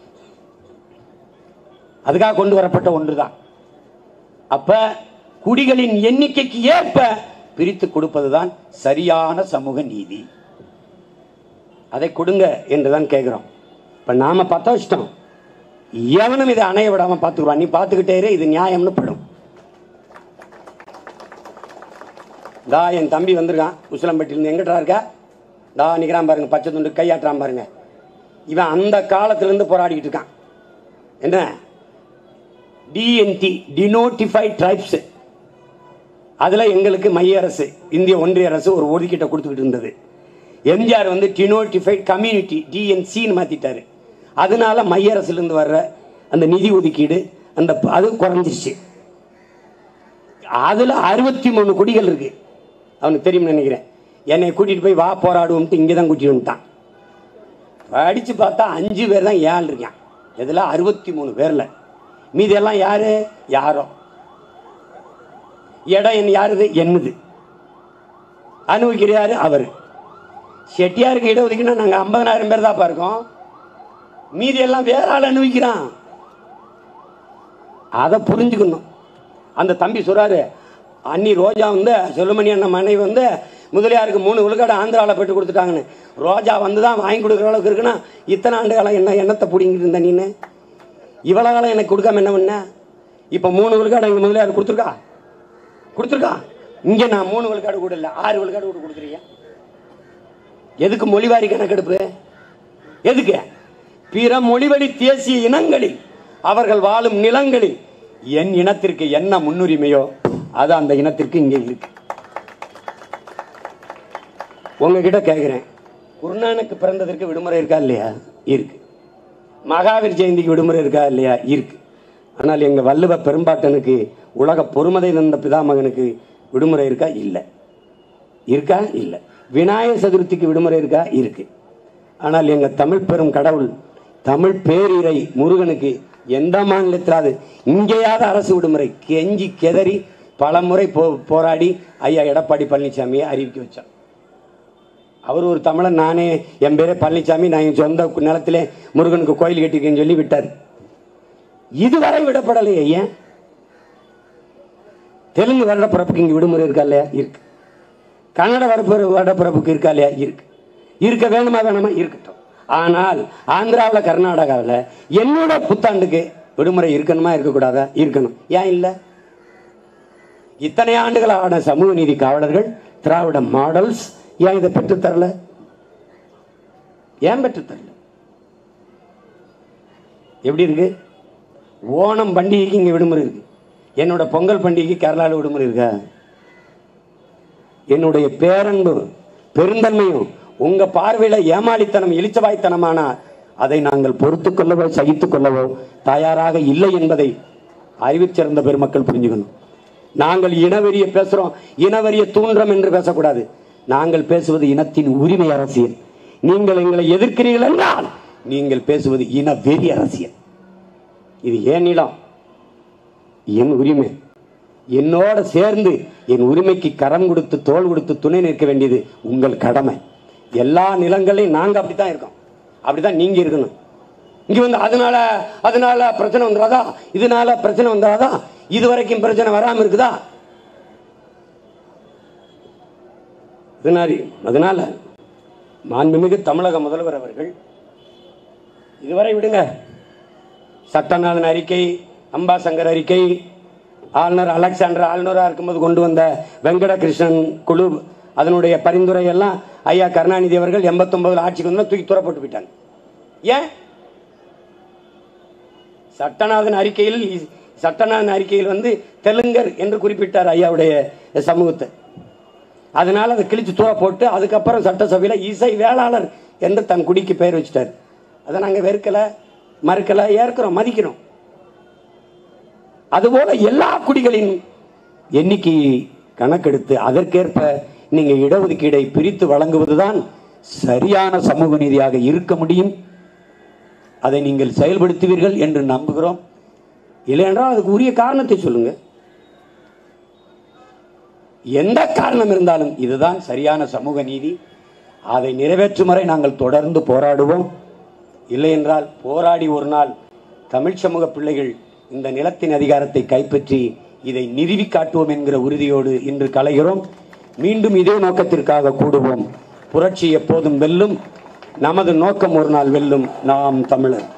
அதுக்காக கொண்டு வரப்பட்ட ஒன்றுதான் அப்ப குடிகளின் எண்ணிக்கைக்கு ஏற்ப பிரித்து கொடுப்பதுதான் சரியான சமூக நீதி அதை கொடுங்க என்றுதான் கேட்கிறோம் இப்ப நாம பத்த வச்சிட்டோம் எவனும் இதை அணைய விடாம பாத்துக்குவான் நீ பாத்துக்கிட்டே இரு, இது நியாயம்னு படும் தா என் தம்பி வந்திருக்கான் உசிலம்பட்டியிலிருந்து எங்கிட்டா இருக்கா தா நிக்கிறான் பாருங்க பச்சை துண்டு கையாட்டுறான் பாருங்க இவன் அந்த காலத்துல இருந்து போராடிக்கிட்டு இருக்கான் என்ன டிஎன்டி டினோட்டிஃபைட் ட்ரைப்ஸ் அதுல எங்களுக்கு மைய அரசு இந்திய ஒன்றிய அரசு ஒரு ஒதுக்கீட்டை கொடுத்துக்கிட்டு இருந்தது எம்ஜிஆர் வந்து டினோட்டிஃபைட் கம்யூனிட்டி டிஎன்சின்னு மாத்திட்டாரு அதனால மைய அரசுல இருந்து வர்ற அந்த நிதி ஒதுக்கீடு அந்த ப- அது குறைஞ்சிருச்சு அதுல அறுபத்தி மூணு குடிகள் இருக்கு அவனுக்கு தெரியும்னு நினைக்கிறேன் என்னை கூட்டிட்டு போய் வா போராடுவோம்ட்டு இங்கே தான் கூட்டிட்டு வந்துட்டான் படிச்சு பார்த்தா அஞ்சு பேர் தான் ஏழு இருக்கான் இதுல அறுபத்தி மூணு பேர்ல மீதி எல்லாம் யாரு யாரோ இடம் என் யாருது என்னது அனுபவிக்கிறாரு அவரு செட்டியாருக்கு இடம் ஒதுக்கினா நாங்க ஐம்பதனாயிரம் பேர் தான் இருக்கோம் மீதி எல்லாம் வேற ஆள் அனுபவிக்கிறான் அதை புரிஞ்சுக்கணும் அந்த தம்பி சொல்றாரு அண்ணி ரோஜா வந்து செல்லுமணி அண்ணன் மனைவி வந்து முதலியாருக்கு மூணு விழுக்காடு ஆந்திராவில் பெற்று கொடுத்துட்டாங்கன்னு ரோஜா வந்து தான் வாங்கி கொடுக்குற அளவுக்கு இருக்குன்னா இத்தனை ஆண்டு காலம் என்ன எண்ணத்தை பிடிங்கிட்டு இருந்த நீனு இவ்வளோ காலம் எனக்கு கொடுக்காம என்ன பண்ண இப்போ மூணு விழுக்காடு எங்கள் முதலியார் கொடுத்துருக்கா கொடுத்துருக்கா இங்கே நான் மூணு விழுக்காடு கூட இல்லை ஆறு விழுக்காடு கூட கொடுக்குறீங்க எதுக்கு மொழிவாரி கணக்கெடுப்பு எதுக்கு பிற மொழிவழி தேசிய இனங்களில் அவர்கள் வாழும் நிலங்களில் என் இனத்திற்கு என்ன முன்னுரிமையோ அது அந்த இனத்திற்கு இங்கே இருக்கு உங்ககிட்ட கேட்கிறேன் குருநானக்கு பிறந்ததற்கு விடுமுறை இருக்கா இல்லையா இருக்கு மகாவீர் ஜெயந்திக்கு விடுமுறை இருக்கா இல்லையா இருக்கு ஆனால் எங்க வள்ளுவ பெரும்பாட்டனுக்கு உலக பொறுமதை தந்த பிதாமகனுக்கு விடுமுறை இருக்கா இல்லை இருக்கா இல்லை விநாயகர் சதுர்த்திக்கு விடுமுறை இருக்கா இருக்கு ஆனால் எங்க தமிழ் பெரும் கடவுள் தமிழ் பேரிரை முருகனுக்கு எந்த மாநிலத்திலாவது இங்கேயாவது அரசு விடுமுறை கெஞ்சி கெதறி பல முறை போ போராடி ஐயா எடப்பாடி பழனிசாமியை அறிவிக்க வச்சார் அவர் ஒரு தமிழன் நானே என் பேரே பழனிசாமி நான் என் சொந்த நிலத்திலே முருகனுக்கு கோயில் கட்டிருக்கேன்னு சொல்லி விட்டார் இதுவரை விடப்படலையே ஏன் தெலுங்கு வருடப்பிறப்புக்கு இங்க விடுமுறை இருக்கா இல்லையா இருக்கு கன்னட வரப்பு வருடப்பிறப்புக்கு இருக்கா இல்லையா இருக்கு இருக்க வேணுமா வேணாமா இருக்கட்டும் ஆனால் ஆந்திராவில் கர்நாடகாவில் என்னோட புத்தாண்டுக்கு விடுமுறை இருக்கணுமா இருக்கக்கூடாதா இருக்கணும் ஏன் இல்லை இத்தனை ஆண்டுகளான சமூக நீதி காவலர்கள் திராவிட மாடல்ஸ் ஏன் இதை பெற்றுத் தரல ஏன் பெற்றுத் தரல எப்படி இருக்கு ஓணம் பண்டிகைக்கு இங்க விடுமுறை இருக்கு என்னோட பொங்கல் பண்டிகைக்கு கேரளாவில் விடுமுறை இருக்கா என்னுடைய பேரன்பு பெருந்தன்மையும் உங்க பார்வையில ஏமாளித்தனம் இளிச்சவாய்த்தனமானா அதை நாங்கள் பொறுத்துக் கொள்ளவோ சகித்துக் கொள்ளவோ தயாராக இல்லை என்பதை அறிவிச் சிறந்த பெருமக்கள் புரிஞ்சுக்கணும் நாங்கள் இனவெறிய பேசுறோம் இனவெறிய தூண்டுறோம் என்று பேசக்கூடாது நாங்கள் பேசுவது இனத்தின் உரிமை அரசியல் நீங்கள் எங்களை எதிர்க்கிறீர்கள் என்றால் நீங்கள் பேசுவது இன வெறி அரசியல் இது ஏன் நிலம் என் உரிமை என்னோட சேர்ந்து என் உரிமைக்கு கரம் கொடுத்து தோள் கொடுத்து துணை நிற்க வேண்டியது உங்கள் கடமை எல்லா நிலங்களையும் நாங்க அப்படித்தான் இருக்கோம் அப்படித்தான் நீங்க இருக்கணும் இங்க வந்து அதனால அதனால பிரச்சனை வந்துடாதா இதனால பிரச்சனை வந்துடாதா இது வரைக்கும் பிரச்சனை வராம இருக்குதா அதனால அதனால மாண்புமிகு தமிழக முதல்வர் அவர்கள் இதுவரை விடுங்க சட்டநாதன் அறிக்கை அம்பாசங்கர் அறிக்கை ஆளுநர் அலெக்சாண்டர் ஆளுநராக இருக்கும்போது கொண்டு வந்த வெங்கடகிருஷ்ணன் குழு அதனுடைய பரிந்துரை எல்லாம் ஐயா கருணாநிதி அவர்கள் எண்பத்தொன்பதுல ஆட்சிக்கு வந்து தூக்கி தூரப்பட்டு போயிட்டாங்க ஏன் சட்டநாதன் அறிக்கையில் இ- சட்டநாதன் அறிக்கையில் வந்து தெலுங்கர் என்று குறிப்பிட்டார் ஐயாவுடைய சமூகத்தை அதனால அதை கிழிச்சு தூர போட்டு அதுக்கப்புறம் சட்டசபையில் இசை வேளாளர் என்று தன் குடிக்கு பெயர் வச்சிட்டார் அதை நாங்கள் வெறுக்கல மறுக்கல ஏற்கிறோம் மதிக்கிறோம் அதுபோல எல்லா குடிகளின் எண்ணிக்கையை கணக்கெடுத்து அதற்கேற்ப நீங்க இடஒதுக்கீடை பிரித்து வழங்குவதுதான் சரியான சமூக நீதியாக இருக்க முடியும் அதை நீங்கள் செயல்படுத்துவீர்கள் என்று நம்புகிறோம் இல்லையென்றால் அதுக்கு உரிய காரணத்தை சொல்லுங்க எந்த காரணம் இருந்தாலும் இதுதான் சரியான சமூக நீதி அதை நிறைவேற்றும் வரை நாங்கள் தொடர்ந்து போராடுவோம் இல்லை என்றால் போராடி ஒரு நாள் தமிழ் சமூக பிள்ளைகள் இந்த நிலத்தின் அதிகாரத்தை கைப்பற்றி இதை நிறுவி காட்டுவோம் என்கிற உறுதியோடு இன்று கலைகிறோம் மீண்டும் இதே நோக்கத்திற்காக கூடுவோம் புரட்சி எப்போதும் வெல்லும் நமது நோக்கம் ஒரு நாள் வெல்லும் நாம் தமிழர்